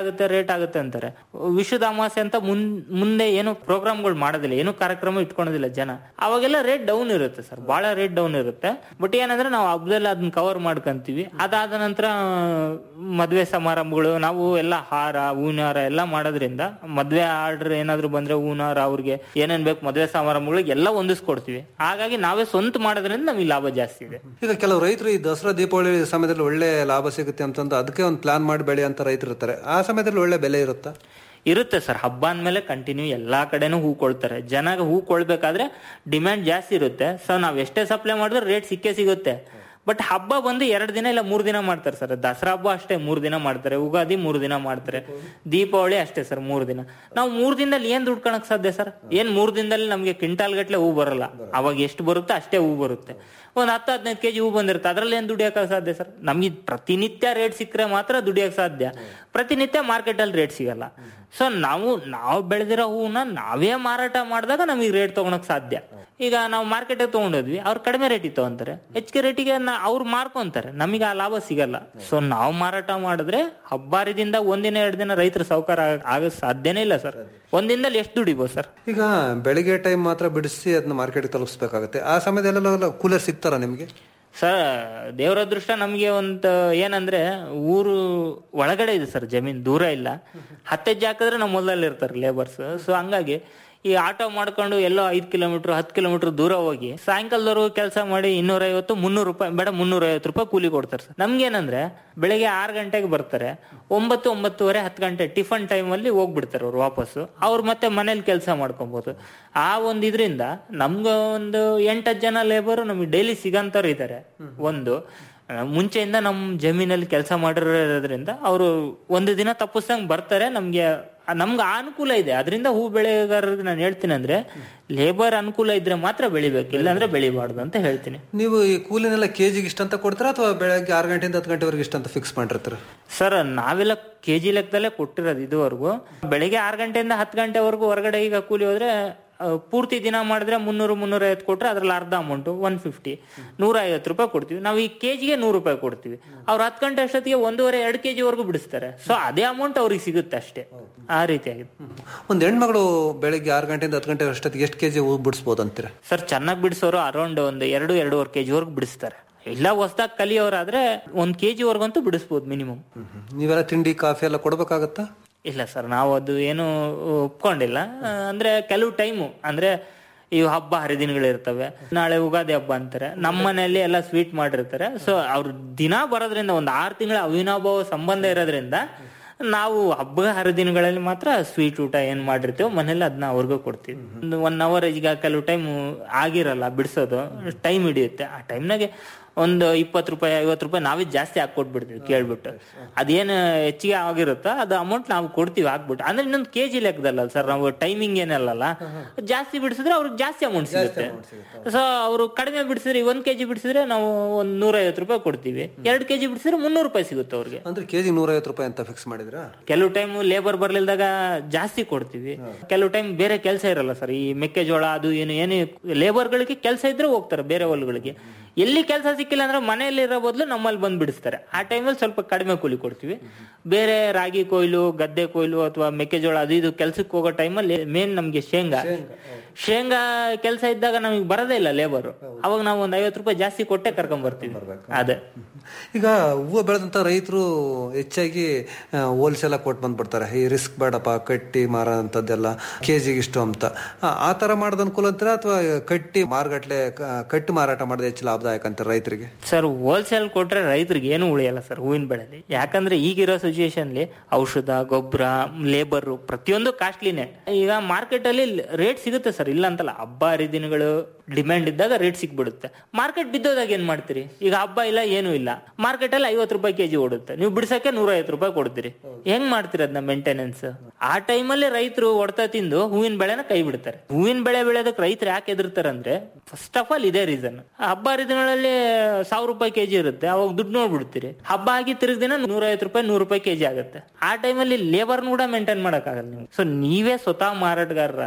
ಆಗುತ್ತೆ ರೇಟ್ ಆಗುತ್ತೆ ಅಂತಾರೆ ವಿಶ್ವದ ಅಮಾವಾಸ್ಯೆ ಅಂತ ಮುನ್ ಮುಂದೆ ಏನು ಪ್ರೋಗ್ರಾಮ್ಗಳು ಮಾಡೋದಿಲ್ಲ ಏನು ಕಾರ್ಯಕ್ರಮ ಇಟ್ಕೊಳೋದಿಲ್ಲ ಜನ ಅವಾಗೆಲ್ಲ ರೇಟ್ ಡೌನ್ ಇರುತ್ತೆ ಸರ್ ಬಹಳ ರೇಟ್ ಡೌನ್ ಇರುತ್ತೆ ಬಟ್ ಏನಂದ್ರೆ ನಾವು ಹಬ್ಬದಲ್ಲಿ ಅದನ್ನ ಕವರ್ ಮಾಡ್ಕೊಂತೀವಿ ಅದಾದ ನಂತರ ಮದ್ವೆ ಸಮಾರಂಭಗಳು ನಾವು ಎಲ್ಲ ಹಾರ ಹೂವಿನ ಹಾರ ಎಲ್ಲ ಮಾಡೋದ್ರಿಂದ ಮದ್ವೆ ಆರ್ಡರ್ ಏನಾದ್ರು ಬಂದ್ರೆ ಹೂವಿನ ಹಾರ ಅವ್ರಿಗೆ ಏನೇನ್ ಬೇಕು ಮದ್ವೆ ಸಮಾರಂಭಗಳಿಗೆ ಎಲ್ಲ ಹೊಂದಿಸ್ಕೊಡ್ತೀವಿ ಹಾಗಾಗಿ ನಾವೇ ಸ್ವಂತ ಮಾಡೋದ್ರಿಂದ ನಮಗೆ ಲಾಭ ಜಾಸ್ತಿ ಇದೆ
ಈಗ ಕೆಲವು ರೈತರು ಈ ದಸರಾ ದೀಪಾವಳಿ ಸಮಯದಲ್ಲಿ ಒಳ್ಳೆ ಲಾಭ ಸಿಗುತ್ತೆ ಅಂತಂದು ಅದಕ್ಕೆ ಒಂದು ಪ್ಲಾನ್ ಮಾಡಿ ಬೆಳೆ ಅಂತ ರೈತರು ಇರ್ತಾರೆ ಆ ಸಮಯದಲ್ಲಿ ಒಳ್ಳೆ ಬೆಲೆ ಇರುತ್ತಾ
ಇರುತ್ತೆ ಸರ್ ಹಬ್ಬ ಅಂದ್ಮೇಲೆ ಕಂಟಿನ್ಯೂ ಎಲ್ಲಾ ಕಡೆನೂ ಹೂ ಕೊಳ್ತಾರೆ ಜನ ಹೂ ಕೊಳ್ಬೇಕಾದ್ರೆ ಡಿಮ್ಯಾಂಡ್ ಜಾಸ್ತಿ ಇರುತ್ತೆ ಸೊ ನಾವ್ ಎಷ್ಟೇ ಸಪ್ಲೈ ಮಾಡಿದ್ರೆ ರೇಟ್ ಸಿಕ್ಕೇ ಸಿಗುತ್ತೆ ಬಟ್ ಹಬ್ಬ ಬಂದು ಎರಡು ದಿನ ಇಲ್ಲ ಮೂರ್ ದಿನ ಮಾಡ್ತಾರೆ ಸರ್ ದಸರಾ ಹಬ್ಬ ಅಷ್ಟೇ ಮೂರ್ ದಿನ ಮಾಡ್ತಾರೆ ಉಗಾದಿ ಮೂರ್ ದಿನ ಮಾಡ್ತಾರೆ ದೀಪಾವಳಿ ಅಷ್ಟೇ ಸರ್ ಮೂರ್ ದಿನ ನಾವು ಮೂರ್ ದಿನದಲ್ಲಿ ಏನ್ ದುಡ್ಕೊಳಕ್ ಸಾಧ್ಯ ಸರ್ ಏನ್ ಮೂರ್ ದಿನದಲ್ಲಿ ನಮ್ಗೆ ಕ್ವಿಂಟಾಲ್ ಗಟ್ಲೆ ಹೂ ಬರಲ್ಲ ಅವಾಗ ಎಷ್ಟು ಬರುತ್ತೆ ಅಷ್ಟೇ ಹೂ ಬರುತ್ತೆ ಒಂದ್ ಹತ್ತು ಹದಿನೈದು ಕೆಜಿ ಹೂ ಬಂದಿರುತ್ತೆ ಅದ್ರಲ್ಲಿ ಏನ್ ದುಡಿಯಕ್ ಸಾಧ್ಯ ಸರ್ ನಮ್ಗೆ ಪ್ರತಿನಿತ್ಯ ರೇಟ್ ಸಿಕ್ಕರೆ ಮಾತ್ರ ದುಡಿಯಕ್ ಸಾಧ್ಯ ಪ್ರತಿನಿತ್ಯ ಮಾರ್ಕೆಟ್ ಅಲ್ಲಿ ರೇಟ್ ಸಿಗಲ್ಲ ಸೊ ನಾವು ನಾವು ಬೆಳೆದಿರೋ ಹೂವನ್ನ ನಾವೇ ಮಾರಾಟ ಮಾಡಿದಾಗ ನಮಗೆ ರೇಟ್ ತಗೊಳಕ್ ಸಾಧ್ಯ ಈಗ ನಾವು ಮಾರ್ಕೆಟ್ ತಗೊಂಡೋದ್ವಿ ಅವ್ರು ಕಡಿಮೆ ರೇಟಿಗೆ ತಗೊಂತಾರೆ ಹೆಚ್ಚಿಗೆ ರೇಟಿಗೆ ಅವ್ರು ಮಾರ್ಕೊಂತಾರೆ ನಮಗೆ ಆ ಲಾಭ ಸಿಗಲ್ಲ ಸೊ ನಾವು ಮಾರಾಟ ಮಾಡಿದ್ರೆ ಹಬ್ಬಾರಿದಿಂದ ಒಂದಿನ ಎರಡು ದಿನ ರೈತರ ಸೌಕರ್ಯ ಆಗ ಸಾಧ್ಯನೇ ಇಲ್ಲ ಸರ್ ಒಂದಿನದಲ್ಲಿ ಎಷ್ಟು ದುಡಿಬೋದು ಸರ್
ಈಗ ಬೆಳಿಗ್ಗೆ ಟೈಮ್ ಮಾತ್ರ ಬಿಡಿಸಿ ಅದನ್ನ ಮಾರ್ಕೆಟ್ಗೆ ತಲುಪಿಸ್ಬೇಕಾಗುತ್ತೆ ಆ ಸಮಯದಲ್ಲೆಲ್ಲ ಕೂಲರ್ ಸಿಗ್ತಾರ ನಿಮಗೆ
ಸರ್ ದೇವರ ಅದೃಷ್ಟ ನಮಗೆ ಒಂದು ಏನಂದ್ರೆ ಊರು ಒಳಗಡೆ ಇದೆ ಸರ್ ಜಮೀನ್ ದೂರ ಇಲ್ಲ ಹತ್ತೆಜ್ಜೆ ಹಾಕಿದ್ರೆ ನಮ್ಮ ಹೊಲದಲ್ಲಿ ಇರ್ತಾರೆ ಲೇಬರ್ಸ್ ಸೊ ಹಂಗಾಗಿ ಈ ಆಟೋ ಮಾಡ್ಕೊಂಡು ಎಲ್ಲೋ ಐದ್ ಕಿಲೋಮೀಟರ್ ಹತ್ತು ಕಿಲೋಮೀಟರ್ ದೂರ ಹೋಗಿ ಸಾಯಂಕಾಲದವರೆಗೂ ಕೆಲಸ ಮಾಡಿ ಇನ್ನೂರ ಐವತ್ತು ಮುನ್ನೂರು ರೂಪಾಯಿ ಬೇಡ ಮುನ್ನೂರ ಐವತ್ತು ರೂಪಾಯಿ ಕೂಲಿ ಕೊಡ್ತಾರೆ ಸರ್ ನಮ್ಗೇನಂದ್ರೆ ಬೆಳಿಗ್ಗೆ ಆರು ಗಂಟೆಗೆ ಬರ್ತಾರೆ ಒಂಬತ್ತು ಒಂಬತ್ತುವರೆ ಹತ್ತು ಗಂಟೆ ಟಿಫನ್ ಟೈಮ್ ಅಲ್ಲಿ ಹೋಗ್ಬಿಡ್ತಾರೆ ಅವ್ರು ವಾಪಸ್ಸು ಅವ್ರು ಮತ್ತೆ ಮನೇಲಿ ಕೆಲಸ ಮಾಡ್ಕೊಬಹುದು ಆ ಒಂದ್ ಇದ್ರಿಂದ ನಮ್ಗೆ ಒಂದು ಎಂಟತ್ತು ಜನ ಲೇಬರ್ ನಮಗೆ ಡೈಲಿ ಸಿಗಂತವ್ರು ಇದ್ದಾರೆ ಒಂದು ಆ, ಮುಂಚೆಯಿಂದ ನಮ್ಮ ಜಮೀನಲ್ಲಿ ಕೆಲಸ ಮಾಡಿರೋದ್ರಿಂದ ಅವರು ಒಂದು ದಿನ ತಪ್ಪಿಸ್ದಂಗ್ ಬರ್ತಾರೆ ನಮ್ಗೆ ಆ, ನಮ್ಗೆ ಆ ಅನುಕೂಲ ಇದೆ ಅದರಿಂದ ಹೂ ಬೆಳೆಗಾರರಿಗೆ ನಾನು ಹೇಳ್ತೀನಿ ಅಂದ್ರೆ ಲೇಬರ್ ಅನುಕೂಲ ಇದ್ರೆ ಮಾತ್ರ ಬೆಳಿಬೇಕು ಇಲ್ಲಾಂದ್ರೆ ಬೆಳಿಬಾರ್ದು ಅಂತ ಹೇಳ್ತೀನಿ
ನೀವು ಈ ಕೂಲಿನೆಲ್ಲ ಕೆಜಿಗೆ ಇಷ್ಟ ಅಂತ ಕೊಡ್ತೀರಾ ಅಥವಾ ಬೆಳಗ್ಗೆ ಆರು ಗಂಟೆಯಿಂದ ಹತ್ತು ಗಂಟೆವರೆಗೆ ಇಷ್ಟ ಅಂತ ಫಿಕ್ಸ್ ಮಾಡಿರ್ತೀರ
ಸರ್ ನಾವೆಲ್ಲ ಕೆಜಿ ಲೆಕ್ಕದಲ್ಲೇ ಕೊಟ್ಟಿರೋದು ಇದುವರೆಗೂ ಬೆಳಿಗ್ಗೆ ಆರು ಗಂಟೆಯಿಂದ ಹತ್ತು ಗಂಟೆವರೆಗೂ ಹೊರಗಡೆ ಈಗ ಕೂಲಿ ಹೋದ್ರೆ ಆ, ಪೂರ್ತಿ ದಿನ ಮಾಡಿದ್ರೆ ಮುನ್ನೂರು ಮುನ್ನೂರ ಐವತ್ತು ಕೊಟ್ರೆ ಅದ್ರಲ್ಲಿ ಅರ್ಧ ಅಮೌಂಟ್ ಒನ್ ಫಿಫ್ಟಿ ನೂರ ಐವತ್ತು ರೂಪಾಯಿ ಕೊಡ್ತೀವಿ ನಾವು ಈ ಕೆಜಿಗೆ ನೂರು ರೂಪಾಯಿ ಕೊಡ್ತೀವಿ ಅವ್ರು ಹತ್ತು ಗಂಟೆ ಅಷ್ಟೊತ್ತಿಗೆ ಒಂದೂವರೆ ಎರಡು ಕೆಜಿ ವರೆಗೂ ಬಿಡಿಸ್ತಾರೆ ಸೊ ಅದೇ ಅಮೌಂಟ್ ಅವ್ರಿಗೆ ಸಿಗುತ್ತೆ ಅಷ್ಟೇ ಆ ರೀತಿಯಾಗಿದೆ
ಒಂದು ಹೆಣ್ಮಗಳು ಬೆಳಿಗ್ಗೆ ಆರು ಗಂಟೆಯಿಂದ ಹತ್ತು ಗಂಟೆ ಅಷ್ಟೊತ್ತಿಗೆ ಎಷ್ಟು ಕೆಜಿ ಹೂ ಬಿಡಿಸ್ಬೋದು ಅಂತೀರಾ
ಸರ್ ಚೆನ್ನಾಗಿ ಬಿಡಿಸೋರು ಅರೌಂಡ್ ಒಂದು ಎರಡು ಎರಡೂವರೆ ಕೆಜಿ ವರೆಗೂ ಬಿಡಿಸ್ತಾರೆ ಇಲ್ಲ ಹೊಸದಾಗಿ ಕಲಿಯೋರಾದ್ರೆ ಒಂದ್ ಕೆಜಿ ವರ್ಗಂತೂ ಬಿಡಿಸ್ಬೋದು ಮಿನಿಮಮ್
ನೀವೆಲ್ಲ ತಿಂಡಿ ಕಾಫಿ ಎಲ್ಲ ಕೊಡ್ಬೇಕಾಗತ್ತಾ
ಇಲ್ಲ ಸರ್ ನಾವು ಅದು ಏನು ಒಪ್ಕೊಂಡಿಲ್ಲ ಆ, ಅಂದ್ರೆ ಕೆಲವು ಟೈಮು ಅಂದ್ರೆ ಈ ಹಬ್ಬ ಹರಿದಿನಗಳಿರ್ತವೆ ನಾಳೆ ಉಗಾದಿ ಹಬ್ಬ ಅಂತಾರೆ ನಮ್ಮ ಮನೆಯಲ್ಲಿ ಎಲ್ಲ ಸ್ವೀಟ್ ಮಾಡಿರ್ತಾರೆ ಸೊ ಅವ್ರು ದಿನ ಬರೋದ್ರಿಂದ ಒಂದು ಆರು ತಿಂಗಳ ಅವಿನಾಭಾವ ಸಂಬಂಧ ಇರೋದ್ರಿಂದ ನಾವು ಹಬ್ಬ ಹರಿದಿನಗಳಲ್ಲಿ ಮಾತ್ರ ಸ್ವೀಟ್ ಊಟ ಏನ್ ಮಾಡಿರ್ತೀವೋ ಮನೇಲಿ ಅದನ್ನ ಅವ್ರಿಗೂ ಕೊಡ್ತೀವಿ ಒಂದು ಒನ್ ಅವರ್ ಈಗ ಕೆಲವು ಟೈಮ್ ಆಗಿರಲ್ಲ ಬಿಡಿಸೋದು ಟೈಮ್ ಹಿಡಿಯುತ್ತೆ ಆ ಟೈಮ್ನಾಗೆ ಒಂದು ಇಪ್ಪತ್ತು ರೂಪಾಯಿ ಐವತ್ತು ರೂಪಾಯಿ ನಾವೇ ಜಾಸ್ತಿ ಹಾಕೊಟ್ಬಿಡ್ತೀವಿ ಕೇಳ್ಬಿಟ್ಟು ಅದೇನು ಹೆಚ್ಚಿಗೆ ಆಗಿರುತ್ತೋ ಅದು ಅಮೌಂಟ್ ನಾವು ಕೊಡ್ತೀವಿ ಹಾಕ್ಬಿಟ್ಟು ಅಂದ್ರೆ ಇನ್ನೊಂದು ಕೆಜಿ ಲೆಕ್ಕದಲ್ಲ ಸರ್ ನಾವು ಟೈಮಿಂಗ್ ಏನಲ್ಲಲ್ಲ ಜಾಸ್ತಿ ಬಿಡಿಸಿದ್ರೆ ಅವ್ರಿಗೆ ಜಾಸ್ತಿ ಅಮೌಂಟ್ ಸಿಗುತ್ತೆ ಸೊ ಅವರು ಕಡಿಮೆ ಬಿಡಿಸಿದ್ರೆ ಒಂದ್ ಕೆಜಿ ಬಿಡಿಸಿದ್ರೆ ನಾವು ಒಂದ್ ನೂರ ಐವತ್ತು ರೂಪಾಯಿ ಕೊಡ್ತೀವಿ ಎರಡು ಕೆಜಿ ಬಿಡಿಸಿದ್ರೆ ಮುನ್ನೂರು ರೂಪಾಯಿ ಸಿಗುತ್ತೆ ಅವ್ರಿಗೆ
ಅಂದ್ರೆ ಕೆಜಿ ನೂರೈವತ್ತು ರೂಪಾಯಿ ಅಂತ ಫಿಕ್ಸ್ ಮಾಡಿದ್ರಾ
ಕೆಲವು ಟೈಮ್ ಲೇಬರ್ ಬರ್ಲಿಲ್ದಾಗ ಜಾಸ್ತಿ ಕೊಡ್ತೀವಿ ಕೆಲವು ಟೈಮ್ ಬೇರೆ ಕೆಲಸ ಇರಲ್ಲ ಸರ್ ಈ ಮೆಕ್ಕೆಜೋಳ ಅದು ಏನು ಏನು ಲೇಬರ್ಗಳಿಗೆ ಕೆಲಸ ಇದ್ರೆ ಹೋಗ್ತಾರೆ ಬೇರೆ ಹೊಲಗಳಿಗೆ ಎಲ್ಲಿ ಕೆಲಸ ಸಿಕ್ಕಿಲ್ಲ ಅಂದ್ರೆ ಮನೆಯಲ್ಲಿ ಇರೋ ಬದಲು ನಮ್ಮಲ್ಲಿ ಬಂದು ಬಿಡಿಸ್ತಾರೆ ಆ ಟೈಮಲ್ಲಿ ಸ್ವಲ್ಪ ಕಡಿಮೆ ಕೂಲಿ ಕೊಡ್ತೀವಿ ಬೇರೆ ರಾಗಿ ಕೊಯ್ಲು ಗದ್ದೆ ಕೊಯ್ಲು ಅಥವಾ ಮೆಕ್ಕೆಜೋಳ ಅದು ಇದು ಕೆಲ್ಸಕ್ಕೆ ಹೋಗೋ ಟೈಮಲ್ಲಿ ಮೇನ್ ನಮ್ಗೆ ಶೇಂಗಾ ಶೇಂಗಾ ಕೆಲಸ ಇದ್ದಾಗ ನಮಗೆ ಬರೋದೇ ಇಲ್ಲ ಲೇಬರ್ ಅವಾಗ ನಾವು ಒಂದ್ ಐವತ್ತು ರೂಪಾಯಿ ಜಾಸ್ತಿ ಕೊಟ್ಟೆ ಕರ್ಕೊಂಡ್ ಬರ್ತೀವಿ ಅದೇ
ಈಗ ಹೂವು ಬೆಳೆದಂತ ರೈತರು ಹೆಚ್ಚಾಗಿ ಹೋಲ್ಸೇಲ್ ಕೊಟ್ಟು ಬಂದ್ಬಿಡ್ತಾರೆ ಈ ರಿಸ್ಕ್ ಬೇಡಪ್ಪ ಕಟ್ಟಿ ಮಾರ ಅಂತದ್ದೆಲ್ಲ ಕೆಜಿಗೆ ಇಷ್ಟು ಅಂತ ಆ, ಆ ತರ ಮಾಡೋದ್ ಅನುಕೂಲ ಅಂತೀರಾ ಅಥವಾ ಕಟ್ಟಿ ಮಾರುಗಟ್ಲೆ ಕ- ಕಟ್ಟಿ ಮಾರಾಟ ಮಾಡೋದು ಹೆಚ್ಚು ಲಾಭದಾಯಕ ಅಂತಾರೆ ರೈತರಿಗೆ
ಸರ್ ಹೋಲ್ಸೇಲ್ ಕೊಟ್ರೆ ರೈತರಿಗೆ ಏನು ಉಳಿಯಲ್ಲ ಸರ್ ಹೂವಿನ ಬೆಳೆಲಿ ಯಾಕಂದ್ರೆ ಈಗಿರೋ ಸಿಚುಯೇಷನ್ಲಿ ಔಷಧ ಗೊಬ್ಬರ ಲೇಬರ್ ಪ್ರತಿಯೊಂದು ಕಾಸ್ಟ್ಲಿನೇ ಈಗ ಮಾರ್ಕೆಟ್ ಅಲ್ಲಿ ರೇಟ್ ಸಿಗುತ್ತೆ ಸರ್ ಇಲ್ಲ ಅಂತಲ್ಲ ಹಬ್ಬ ಹರಿದಿನಗಳು ಡಿಮ್ಯಾಂಡ್ ಇದ್ದಾಗ ರೇಟ್ ಸಿಕ್ಬಿಡುತ್ತೆ ಮಾರ್ಕೆಟ್ ಬಿದ್ದೋದಾಗ ಏನ್ ಮಾಡ್ತೀರಿ ಈಗ ಹಬ್ಬ ಇಲ್ಲ ಏನೂ ಇಲ್ಲ ಮಾರ್ಕೆಟ್ ಅಲ್ಲಿ ಐವತ್ತು ರೂಪಾಯಿ ಕೆಜಿ ಓಡುತ್ತೆ ನೀವು ಬಿಡ್ಸಕ್ಕೆ ನೂರ ಐವತ್ತು ರೂಪಾಯಿ ಕೊಡ್ತೀರಿ ಹೆಂಗ್ ಮಾಡ್ತೀರಿ ಅದನ್ನ ಮೇಂಟೆನೆನ್ಸ್ ಆ ಟೈಮಲ್ಲಿ ರೈತರು ಹೊಡ್ತಾ ತಿಂದು ಹೂವಿನ ಬೆಳೆನ ಕೈ ಬಿಡ್ತಾರೆ ಹೂವಿನ ಬೆಳೆ ಬೆಳೆಯೋದಕ್ಕೆ ರೈತರು ಯಾಕೆ ಎದುರ್ತಾರೆ ಅಂದ್ರೆ ಫಸ್ಟ್ ಆಫ್ ಆಲ್ ಇದೇ ರೀಸನ್ ಹಬ್ಬ ಹರಿದಿನಗಳಲ್ಲಿ ಸಾವಿರ ರೂಪಾಯಿ ಕೆಜಿ ಇರುತ್ತೆ ಅವಾಗ ದುಡ್ಡು ನೋಡ್ಬಿಡ್ತೀರಿ ಹಬ್ಬ ಆಗಿ ತಿರುಗ್ ದಿನ ನೂರ ಐವತ್ತು ರೂಪಾಯಿ ನೂರು ರೂಪಾಯಿ ಕೆಜಿ ಆಗುತ್ತೆ ಆ ಟೈಮಲ್ಲಿ ಲೇಬರ್ ಕೂಡ ಮೇಂಟೈನ್ ಮಾಡಕ್ಕಾಗಲ್ಲ ನೀವು ಸೊ ನೀವೇ ಸ್ವತಃ ಮಾರಾಟಗಾರರಾದ್ರೆ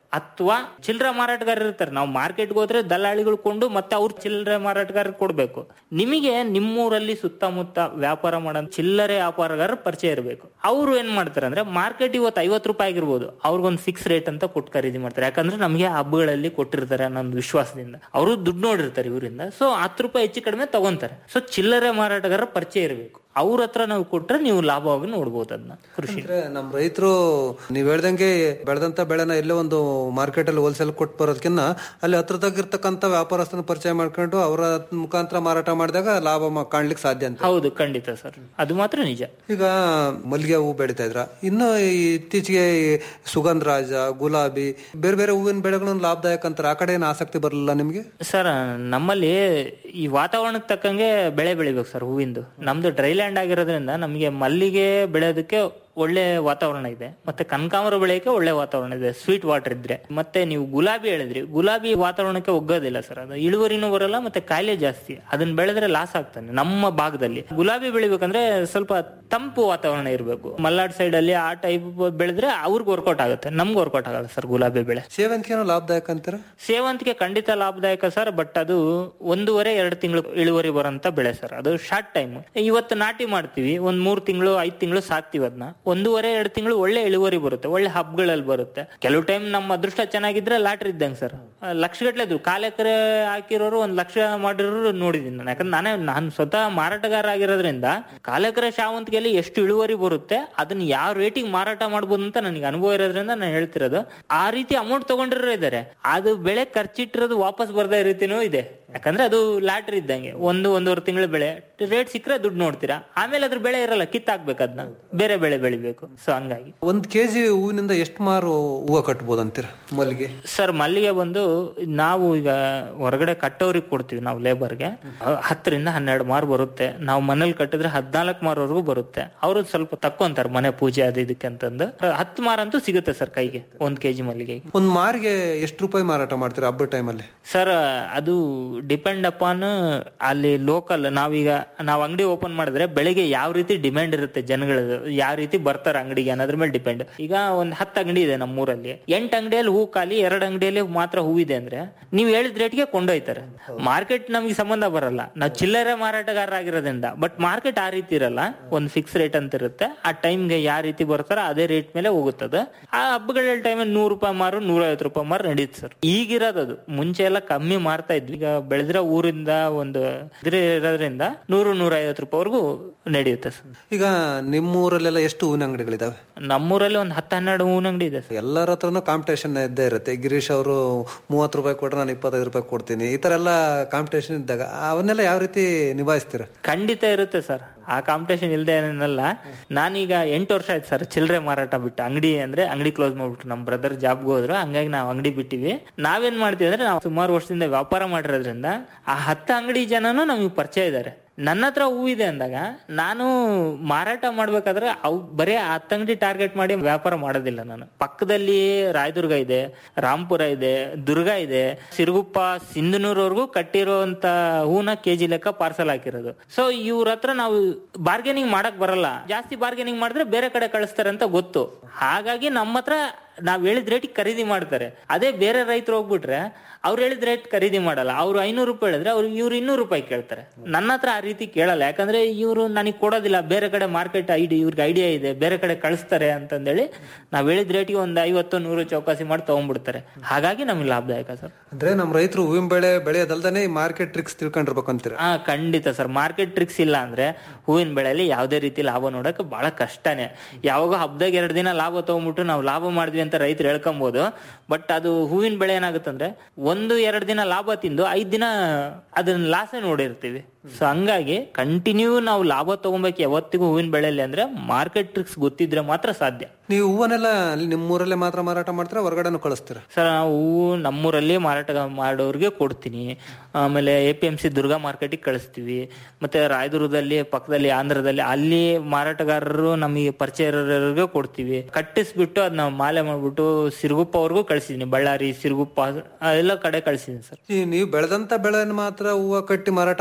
ಅಥವಾ ಚಿಲ್ಲರೆ ಮಾರಾಟಗಾರರು ಇರ್ತಾರೆ ನಾವು ಮಾರ್ಕೆಟ್ಗೆ ಹೋದ್ರೆ ದಲ್ಲಾಳಿಗಳು ಕೊಂಡು ಮತ್ತೆ ಅವ್ರು ಚಿಲ್ಲರೆ ಮಾರಾಟಗಾರರಿಗೆ ಕೊಡ್ಬೇಕು ನಿಮಗೆ ನಿಮ್ಮೂರಲ್ಲಿ ಸುತ್ತಮುತ್ತ ವ್ಯಾಪಾರ ಮಾಡೋ ಚಿಲ್ಲರೆ ವ್ಯಾಪಾರಗಾರರು ಪರಿಚಯ ಇರಬೇಕು ಅವರು ಏನ್ ಮಾಡ್ತಾರೆ ಅಂದ್ರೆ ಮಾರ್ಕೆಟ್ ಇವತ್ತು ಐವತ್ತು ರೂಪಾಯಿ ಆಗಿರ್ಬೋದು ಅವ್ರಿಗೊಂದು ಫಿಕ್ಸ್ ರೇಟ್ ಅಂತ ಕೊಟ್ಟು ಖರೀದಿ ಮಾಡ್ತಾರೆ ಯಾಕಂದ್ರೆ ನಮಗೆ ಹಬ್ಬಗಳಲ್ಲಿ ಕೊಟ್ಟಿರ್ತಾರೆ ಅನ್ನೋ ಒಂದು ವಿಶ್ವಾಸದಿಂದ ಅವರು ದುಡ್ಡು ನೋಡಿರ್ತಾರೆ ಇವರಿಂದ ಸೊ ಹತ್ತು ರೂಪಾಯಿ ಹೆಚ್ಚು ಕಡಿಮೆ ತಗೊಂತಾರೆ ಸೊ ಚಿಲ್ಲರೆ ಮಾರಾಟಗಾರರ ಪರಿಚಯ ಇರಬೇಕು ಅವ್ರ ಹತ್ರ ನಾವು ಕೊಟ್ರೆ ನೀವು ಲಾಭವಾಗಿ ನೋಡ್ಬೋದು ಅದನ್ನ ಕೃಷಿ
ಅಂದ್ರೆ ನಮ್ ರೈತರು ನೀವ್ ಹೇಳ್ದಂಗೆ ಬೆಳೆದಂತ ಬೆಳೆನ ಎಲ್ಲೇ ಒಂದು ಮಾರ್ಕೆಟ್ ಅಲ್ಲಿ ಹೋಲ್ಸೇಲ್ ಕೊಟ್ಟು ಬರೋದಕ್ಕಿಂತ ಅಲ್ಲಿ ಹತ್ರದಾಗಿರ್ತಕ್ಕಂಥ ವ್ಯಾಪಾರಸ್ಥನ ಪರಿಚಯ ಮಾಡ್ಕೊಂಡು ಅವರ ಮುಖಾಂತರ ಮಾರಾಟ ಮಾಡಿದಾಗ ಲಾಭ ಮ- ಕಾಣ್ಲಿಕ್ಕೆ ಸಾಧ್ಯ ಅಂತ
ಹೌದು ಖಂಡಿತ ಸರ್ ಅದು ಮಾತ್ರ ನಿಜ
ಈಗ ಮಲ್ಲಿಗೆ ಹೂವು ಬೆಳಿತಾ ಇದ್ರ ಇನ್ನು ಈ ಇತ್ತೀಚೆಗೆ ಈ ಸುಗಂಧ ರಾಜ ಗುಲಾಬಿ ಬೇರೆ ಬೇರೆ ಹೂವಿನ ಬೆಳೆಗಳನ್ನು ಲಾಭದಾಯಕ ಅಂತಾರೆ ಆ ಕಡೆ ಏನು ಆಸಕ್ತಿ ಬರಲಿಲ್ಲ ನಿಮ್ಗೆ
ಸರ್ ನಮ್ಮಲ್ಲಿ ಈ ವಾತಾವರಣಕ್ಕೆ ತಕ್ಕಂಗೆ ಬೆಳೆ ಬೆಳಿಬೇಕು ಸರ್ ಹೂವಿಂದು ನಮ್ದು ಡ್ರೈ ಲ್ಯಾಂಡ್ ಆಗಿರೋದ್ರಿಂದ ನಮಗೆ ಮಲ್ಲಿಗೆ ಬೆಳೆಯೋದಕ್ಕೆ ಒಳ್ಳೆ ವಾತಾವರಣ ಇದೆ ಮತ್ತೆ ಕನಕಾಂಬರ ಬೆಳೆಯಕ್ಕೆ ಒಳ್ಳೆ ವಾತಾವರಣ ಇದೆ ಸ್ವೀಟ್ ವಾಟರ್ ಇದ್ರೆ ಮತ್ತೆ ನೀವು ಗುಲಾಬಿ ಹೇಳಿದ್ರಿ ಗುಲಾಬಿ ವಾತಾವರಣಕ್ಕೆ ಒಗ್ಗೋದಿಲ್ಲ ಸರ್ ಅದು ಇಳುವರಿನೂ ಬರಲ್ಲ ಮತ್ತೆ ಕಾಯಿಲೆ ಜಾಸ್ತಿ ಅದನ್ನ ಬೆಳೆದ್ರೆ ಲಾಸ್ ಆಗ್ತಾನೆ ನಮ್ಮ ಭಾಗದಲ್ಲಿ ಗುಲಾಬಿ ಬೆಳಿಬೇಕಂದ್ರೆ ಸ್ವಲ್ಪ ತಂಪು ವಾತಾವರಣ ಇರಬೇಕು ಮಲ್ನಾಡ್ ಸೈಡ್ ಅಲ್ಲಿ ಆ ಟೈಪ್ ಬೆಳೆದ್ರೆ ಅವ್ರಿಗೆ ವರ್ಕೌಟ್ ಆಗುತ್ತೆ ನಮ್ಗೆ ವರ್ಕೌಟ್ ಆಗಲ್ಲ ಸರ್ ಗುಲಾಬಿ ಬೆಳೆ
ಸೇವಂತಿಗೆನೂ ಲಾಭದಾಯಕ ಅಂತೀರ
ಸೇವಂತಿಗೆ ಖಂಡಿತ ಲಾಭದಾಯಕ ಸರ್ ಬಟ್ ಅದು ಒಂದೂವರೆ ಎರಡು ತಿಂಗಳು ಇಳುವರಿ ಬರೋಂತ ಬೆಳೆ ಸರ್ ಅದು ಶಾರ್ಟ್ ಟೈಮ್ ಇವತ್ತು ನಾಟಿ ಮಾಡ್ತೀವಿ ಒಂದ್ ಮೂರ್ ತಿಂಗಳು ಐದ್ ತಿಂಗಳು ಸಾಕ್ತಿವಿ ಅದನ್ನ ಒಂದೂವರೆ ಎರಡು ತಿಂಗಳು ಒಳ್ಳೆ ಇಳುವರಿ ಬರುತ್ತೆ ಒಳ್ಳೆ ಹಬ್ಗಳಲ್ಲಿ ಬರುತ್ತೆ ಕೆಲವು ಟೈಮ್ ನಮ್ಮ ಅದೃಷ್ಟ ಚೆನ್ನಾಗಿದ್ರೆ ಲಾಟ್ರಿ ಇದ್ದಂಗೆ ಸರ್ ಲಕ್ಷಗಟ್ಲೆ ದುಡ್ಡು ಕಾಲ್ ಎಕರೆ ಹಾಕಿರೋರು ಒಂದ್ ಲಕ್ಷ ಮಾಡಿರೋರು ನೋಡಿದೀನಿ ನಾನು ಯಾಕಂದ್ರೆ ನಾನೇ ನಾನು ಸ್ವತಃ ಮಾರಾಟಗಾರ ಆಗಿರೋದ್ರಿಂದ ಕಾಲ್ ಎಕರೆ ಶಾವಂತಿಗೆಯಲ್ಲಿ ಎಷ್ಟು ಇಳುವರಿ ಬರುತ್ತೆ ಅದನ್ನ ಯಾವ ರೇಟಿಗೆ ಮಾರಾಟ ಮಾಡ್ಬೋದು ಅಂತ ನನಗೆ ಅನುಭವ ಇರೋದ್ರಿಂದ ನಾನು ಹೇಳ್ತಿರೋದು ಆ ರೀತಿ ಅಮೌಂಟ್ ತಗೊಂಡಿರೋ ಇದ್ದಾರೆ ಅದು ಬೆಳೆ ಖರ್ಚಿಟ್ಟಿರೋದು ವಾಪಸ್ ಬರ್ದೇ ರೀತಿನೂ ಇದೆ ಯಾಕಂದ್ರೆ ಅದು ಲಾಟ್ರಿ ಇದ್ದಂಗೆ ಒಂದು ಒಂದೂವರೆ ತಿಂಗಳ ಬೆಳೆ ರೇಟ್ ಸಿಕ್ಕರೆ ದುಡ್ಡು ನೋಡ್ತೀರಾ ಆಮೇಲೆ ಅದ್ರ ಬೆಳೆ ಇರಲ್ಲ ಕಿತ್ತಾಕ್ಬೇಕು ಅದನ್ನ ಬೇರೆ ಬೆಳೆ ಬೆಳಿಬೇಕು ಸೊ ಹಂಗಾಗಿ
ಒಂದ್ ಕೆಜಿ ಹೂವಿನಿಂದ ಎಷ್ಟು ಮಾರು ಹೂವು ಕಟ್ಬೋದು ಅಂತೀರ ಮಲ್ಲಿಗೆ
ಸರ್ ಮಲ್ಲಿಗೆ ಬಂದು ನಾವು ಈಗ ಹೊರಗಡೆ ಕಟ್ಟೋರಿಗೆ ಕೊಡ್ತೀವಿ ನಾವು ಲೇಬರ್ಗೆ ಹತ್ತರಿಂದ ಹನ್ನೆರಡು ಮಾರು ಬರುತ್ತೆ ನಾವು ಮನೇಲಿ ಕಟ್ಟಿದ್ರೆ ಹದಿನಾಲ್ಕು ಮಾರವರೆಗೂ ಬರುತ್ತೆ ಅವರು ಸ್ವಲ್ಪ ತಕ್ಕೊಂತಾರೆ ಮನೆ ಪೂಜೆ ಅದು ಇದಕ್ಕೆ ಅಂತಂದು ಹತ್ತು ಮಾರಂತೂ ಸಿಗುತ್ತೆ ಸರ್ ಕೈಗೆ ಒಂದ್ ಕೆಜಿ ಮಲ್ಲಿಗೆಗೆ
ಒಂದ್ ಮಾರಿಗೆ ಎಷ್ಟು ರೂಪಾಯಿ ಮಾರಾಟ ಮಾಡ್ತೀರಾ ಹಬ್ಬದ ಟೈಮಲ್ಲಿ
ಸರ್ ಅದು ಡಿಪೆಂಡ್ ಅಪಾನ್ ಅಲ್ಲಿ ಲೋಕಲ್ ನಾವೀಗ ನಾವು ಅಂಗಡಿ ಓಪನ್ ಮಾಡಿದ್ರೆ ಬೆಳಿಗ್ಗೆ ಯಾವ ರೀತಿ ಡಿಮ್ಯಾಂಡ್ ಇರುತ್ತೆ ಜನಗಳದ್ದು ಯಾವ ರೀತಿ ಬರ್ತಾರೆ ಅಂಗಡಿಗೆ ಅನ್ನೋದ್ರ ಮೇಲೆ ಡಿಪೆಂಡ್ ಈಗ ಒಂದ್ ಹತ್ತು ಅಂಗಡಿ ಇದೆ ನಮ್ಮೂರಲ್ಲಿ ಎಂಟು ಅಂಗಡಿಯಲ್ಲಿ ಹೂ ಖಾಲಿ ಎರಡು ಅಂಗಡಿಯಲ್ಲಿ ಮಾತ್ರ ಹೂವಿದೆ ಅಂದ್ರೆ ನೀವು ಹೇಳಿದ ರೇಟ್ಗೆ ಕೊಂಡೊಯ್ತಾರೆ ಮಾರ್ಕೆಟ್ ನಮಗೆ ಸಂಬಂಧ ಬರಲ್ಲ ನಾವು ಚಿಲ್ಲರೆ ಮಾರಾಟಗಾರರಾಗಿರೋದ್ರಿಂದ ಬಟ್ ಮಾರ್ಕೆಟ್ ಆ ರೀತಿ ಇರಲ್ಲ ಒಂದ್ ಫಿಕ್ಸ್ ರೇಟ್ ಅಂತ ಇರುತ್ತೆ ಆ ಟೈಮ್ಗೆ ಯಾವ ರೀತಿ ಬರ್ತಾರೋ ಅದೇ ರೇಟ್ ಮೇಲೆ ಹೋಗುತ್ತದೆ ಆ ಹಬ್ಬಗಳ ಟೈಮಲ್ಲಿ ನೂರು ರೂಪಾಯಿ ಮಾರು ನೂರ ಐವತ್ತು ರೂಪಾಯಿ ಮಾರು ನಡೀತು ಸರ್ ಈಗಿರೋದು ಅದು ಮುಂಚೆ ಎಲ್ಲ ಕಮ್ಮಿ ಮಾರ್ತಾ ಇದ್ವಿ ಈಗ ಬೆಳೆದಿರೋ ಊರಿಂದ ಒಂದು ಇದ್ರ ಇರೋದ್ರಿಂದ ನೂರು ನೂರ ಐವತ್ತು ರೂಪಾಯಿವರೆಗೂ ನಡೆಯುತ್ತೆ ಸರ್
ಈಗ ನಿಮ್ಮೂರಲ್ಲೆಲ್ಲ ಎಷ್ಟು ಹೂವಿನ ಅಂಗಡಿಗಳಿದಾವೆ
ನಮ್ಮೂರಲ್ಲಿ ಒಂದು ಹತ್ತು ಹನ್ನೆರಡು ಹೂವಿನ ಅಂಗಡಿ ಇದೆ ಸರ್
ಎಲ್ಲರ ಹತ್ರನೂ ಕಾಂಪಿಟೇಷನ್ ಇದ್ದೇ ಇರುತ್ತೆ ಗಿರೀಶ್ ಅವರು ಮೂವತ್ತು ರೂಪಾಯಿ ಕೊಟ್ರೆ ನಾನು ಇಪ್ಪತ್ತೈದು ರೂಪಾಯಿ ಕೊಡ್ತೀನಿ ಈ ತರ ಎಲ್ಲ ಕಾಂಪಿಟೇಷನ್ ಇದ್ದಾಗ ಅವನ್ನೆಲ್ಲ ಯಾವ ರೀತಿ ನಿಭಾಯಿಸ್ತೀರ
ಖಂಡಿತ ಇರುತ್ತೆ ಸರ್ ಆ ಕಾಂಪಿಟೇಷನ್ ಇಲ್ಲದೆ ಏನಲ್ಲ ನಾನೀಗ ಎಂಟು ವರ್ಷ ಆಯ್ತು ಸರ್ ಚಿಲ್ಲರೆ ಮಾರಾಟ ಬಿಟ್ಟು ಅಂಗಡಿ ಅಂದ್ರೆ ಅಂಗಡಿ ಕ್ಲೋಸ್ ಮಾಡ್ಬಿಟ್ಟು ನಮ್ಮ ಬ್ರದರ್ ಜಾಬ್ಗೆ ಹೋದ್ರು ಹಂಗಾಗಿ ನಾವು ಅಂಗಡಿ ಬಿಟ್ಟಿವಿ ನಾವೇನ್ ಮಾಡ್ತೀವಿ ಅಂದ್ರೆ ನಾವು ಸುಮಾರು ವರ್ಷದಿಂದ ವ್ಯಾಪಾರ ಮಾಡಿರೋದ್ರಿಂದ ಆ ಹತ್ತು ಅಂಗಡಿ ಜನನು ನಮಗೆ ಪರಿಚಯ ಇದ್ದಾರೆ ನನ್ನ ಹತ್ರ ಹೂ ಇದೆ ಅಂದಾಗ ನಾನು ಮಾರಾಟ ಮಾಡ್ಬೇಕಾದ್ರೆ ಅವು ಬರೀ ಹತ್ತು ಅಂಗಡಿ ಟಾರ್ಗೆಟ್ ಮಾಡಿ ವ್ಯಾಪಾರ ಮಾಡೋದಿಲ್ಲ ನಾನು ಪಕ್ಕದಲ್ಲಿ ರಾಯದುರ್ಗ ಇದೆ ರಾಂಪುರ ಇದೆ ದುರ್ಗ ಇದೆ ಸಿರುಗುಪ್ಪ ಸಿಂಧನೂರ್ವರೆಗೂ ಕಟ್ಟಿರುವಂತ ಹೂನ ಕೆಜಿ ಲೆಕ್ಕ ಪಾರ್ಸಲ್ ಹಾಕಿರೋದು ಸೊ ಇವ್ರ ಹತ್ರ ನಾವು ಬಾರ್ಗೇನಿಂಗ್ ಮಾಡಕ್ ಬರಲ್ಲ ಜಾಸ್ತಿ ಬಾರ್ಗೇನಿಂಗ್ ಮಾಡಿದ್ರೆ ಬೇರೆ ಕಡೆ ಕಳಿಸ್ತಾರೆ ಅಂತ ಗೊತ್ತು ಹಾಗಾಗಿ ನಮ್ಮ ಹತ್ರ ನಾವ್ ಹೇಳಿದ ರೇಟಿಗೆ ಖರೀದಿ ಮಾಡ್ತಾರೆ ಅದೇ ಬೇರೆ ರೈತರು ಹೋಗ್ಬಿಟ್ರೆ ಅವ್ರು ಹೇಳಿದ ರೇಟ್ ಖರೀದಿ ಮಾಡಲ್ಲ ಅವ್ರು ಐನೂರು ರೂಪಾಯಿ ಹೇಳಿದ್ರೆ ಅವ್ರು ಇವ್ರು ಇನ್ನೂರು ರೂಪಾಯಿ ಕೇಳ್ತಾರೆ ನನ್ನ ಹತ್ರ ಆ ರೀತಿ ಕೇಳಲ್ಲ ಯಾಕಂದ್ರೆ ಇವರು ನನಗೆ ಕೊಡೋದಿಲ್ಲ ಬೇರೆ ಕಡೆ ಮಾರ್ಕೆಟ್ ಐಡಿ ಇವ್ರಿಗೆ ಐಡಿಯಾ ಇದೆ ಬೇರೆ ಕಡೆ ಕಳಿಸ್ತಾರೆ ಅಂತಂದೇಳಿ ನಾವ್ ಹೇಳಿದ ರೇಟಿಗೆ ಒಂದು ಐವತ್ತು ನೂರು ಚೌಕಾಸಿ ಮಾಡಿ ತಗೊಂಡ್ಬಿಡ್ತಾರೆ ಹಾಗಾಗಿ ನಮ್ಗೆ ಲಾಭದಾಯಕ ಸರ್
ಅಂದ್ರೆ ನಮ್ಮ ರೈತರು ಹೂವಿನ ಬೆಳೆ ಬೆಳೆಯೋದಲ್ದೇ ಈ ಮಾರ್ಕೆಟ್ ಟ್ರಿಕ್ಸ್ ತಿಳ್ಕೊಂಡಿರ್ಬೇಕು ಅಂತೀರ
ಹಾ ಖಂಡಿತ ಸರ್ ಮಾರ್ಕೆಟ್ ಟ್ರಿಕ್ಸ್ ಇಲ್ಲ ಅಂದ್ರೆ ಹೂವಿನ ಬೆಳೆಯಲ್ಲಿ ಯಾವುದೇ ರೀತಿ ಲಾಭ ನೋಡಕ್ಕೆ ಬಹಳ ಕಷ್ಟನೇ ಯಾವಾಗ ಹಬ್ಬದಾಗ ಎರಡು ದಿನ ಲಾಭ ತಗೊಂಡ್ಬಿಟ್ಟು ನಾವು ಲಾಭ ಮಾಡಿದ್ವಿ ಅಂತ ರೈತರು ಹೇಳ್ಕೊಬಹುದು ಬಟ್ ಅದು ಹೂವಿನ ಬೆಳೆ ಏನಾಗುತ್ತಂದ್ರೆ ಒಂದು ಎರಡು ದಿನ ಲಾಭ ತಿಂದು ಐದ್ ದಿನ ಅದನ್ನ ಲಾಸೇ ನೋಡಿರ್ತೀವಿ ಸೊ ಹಂಗಾಗಿ ಕಂಟಿನ್ಯೂ ನಾವು ಲಾಭ ತಗೊಬೇಕು ಯಾವತ್ತಿಗೂ ಹೂವಿನ ಬೆಳೆಯಲ್ಲಿ ಅಂದ್ರೆ ಮಾರ್ಕೆಟ್ ಟ್ರಿಕ್ಸ್ ಗೊತ್ತಿದ್ರೆ ಮಾತ್ರ ಸಾಧ್ಯ
ನೀವು ಹೂವನ್ನೆಲ್ಲ ಅಲ್ಲಿ ನಿಮ್ಮೂರಲ್ಲೇ ಮಾತ್ರ ಮಾರಾಟ ಮಾಡ್ತೀರಾ ಹೊರಗಡೆನೂ ಕಳಿಸ್ತೀರಾ
ಸರ್ ನಾವು ಹೂವು ನಮ್ಮೂರಲ್ಲಿ ಮಾರಾಟ ಮಾಡೋರಿಗೆ ಕೊಡ್ತೀನಿ ಆಮೇಲೆ A P M C Durga ಮಾರ್ಕೆಟಿಗೆ ಕಳಿಸ್ತೀವಿ ಮತ್ತೆ ರಾಯದುರ್ಗದಲ್ಲಿ ಪಕ್ಕದಲ್ಲಿ ಆಂಧ್ರದಲ್ಲಿ ಅಲ್ಲಿ ಮಾರಾಟಗಾರರು ನಮಗೆ ಪರಿಚಯ ಇರೋರಿಗೆ ಕೊಡ್ತೀವಿ ಕಟ್ಟಿಸ್ಬಿಟ್ಟು ಅದನ್ನ ಮಾಲೆ ಮಾಡ್ಬಿಟ್ಟು ಸಿರುಗುಪ್ಪ ಅವ್ರಿಗೂ ಕಳಿಸಿದೀನಿ ಬಳ್ಳಾರಿ ಸಿರುಗುಪ್ಪ ಎಲ್ಲ ಕಡೆ ಕಳಿಸಿದೀನಿ ಸರ್
ಈ ನೀವು ಬೆಳೆದಂತ ಬೆಳೆನ ಮಾತ್ರ ಹೂವು ಕಟ್ಟಿ ಮಾರಾಟ ಮಾಡದ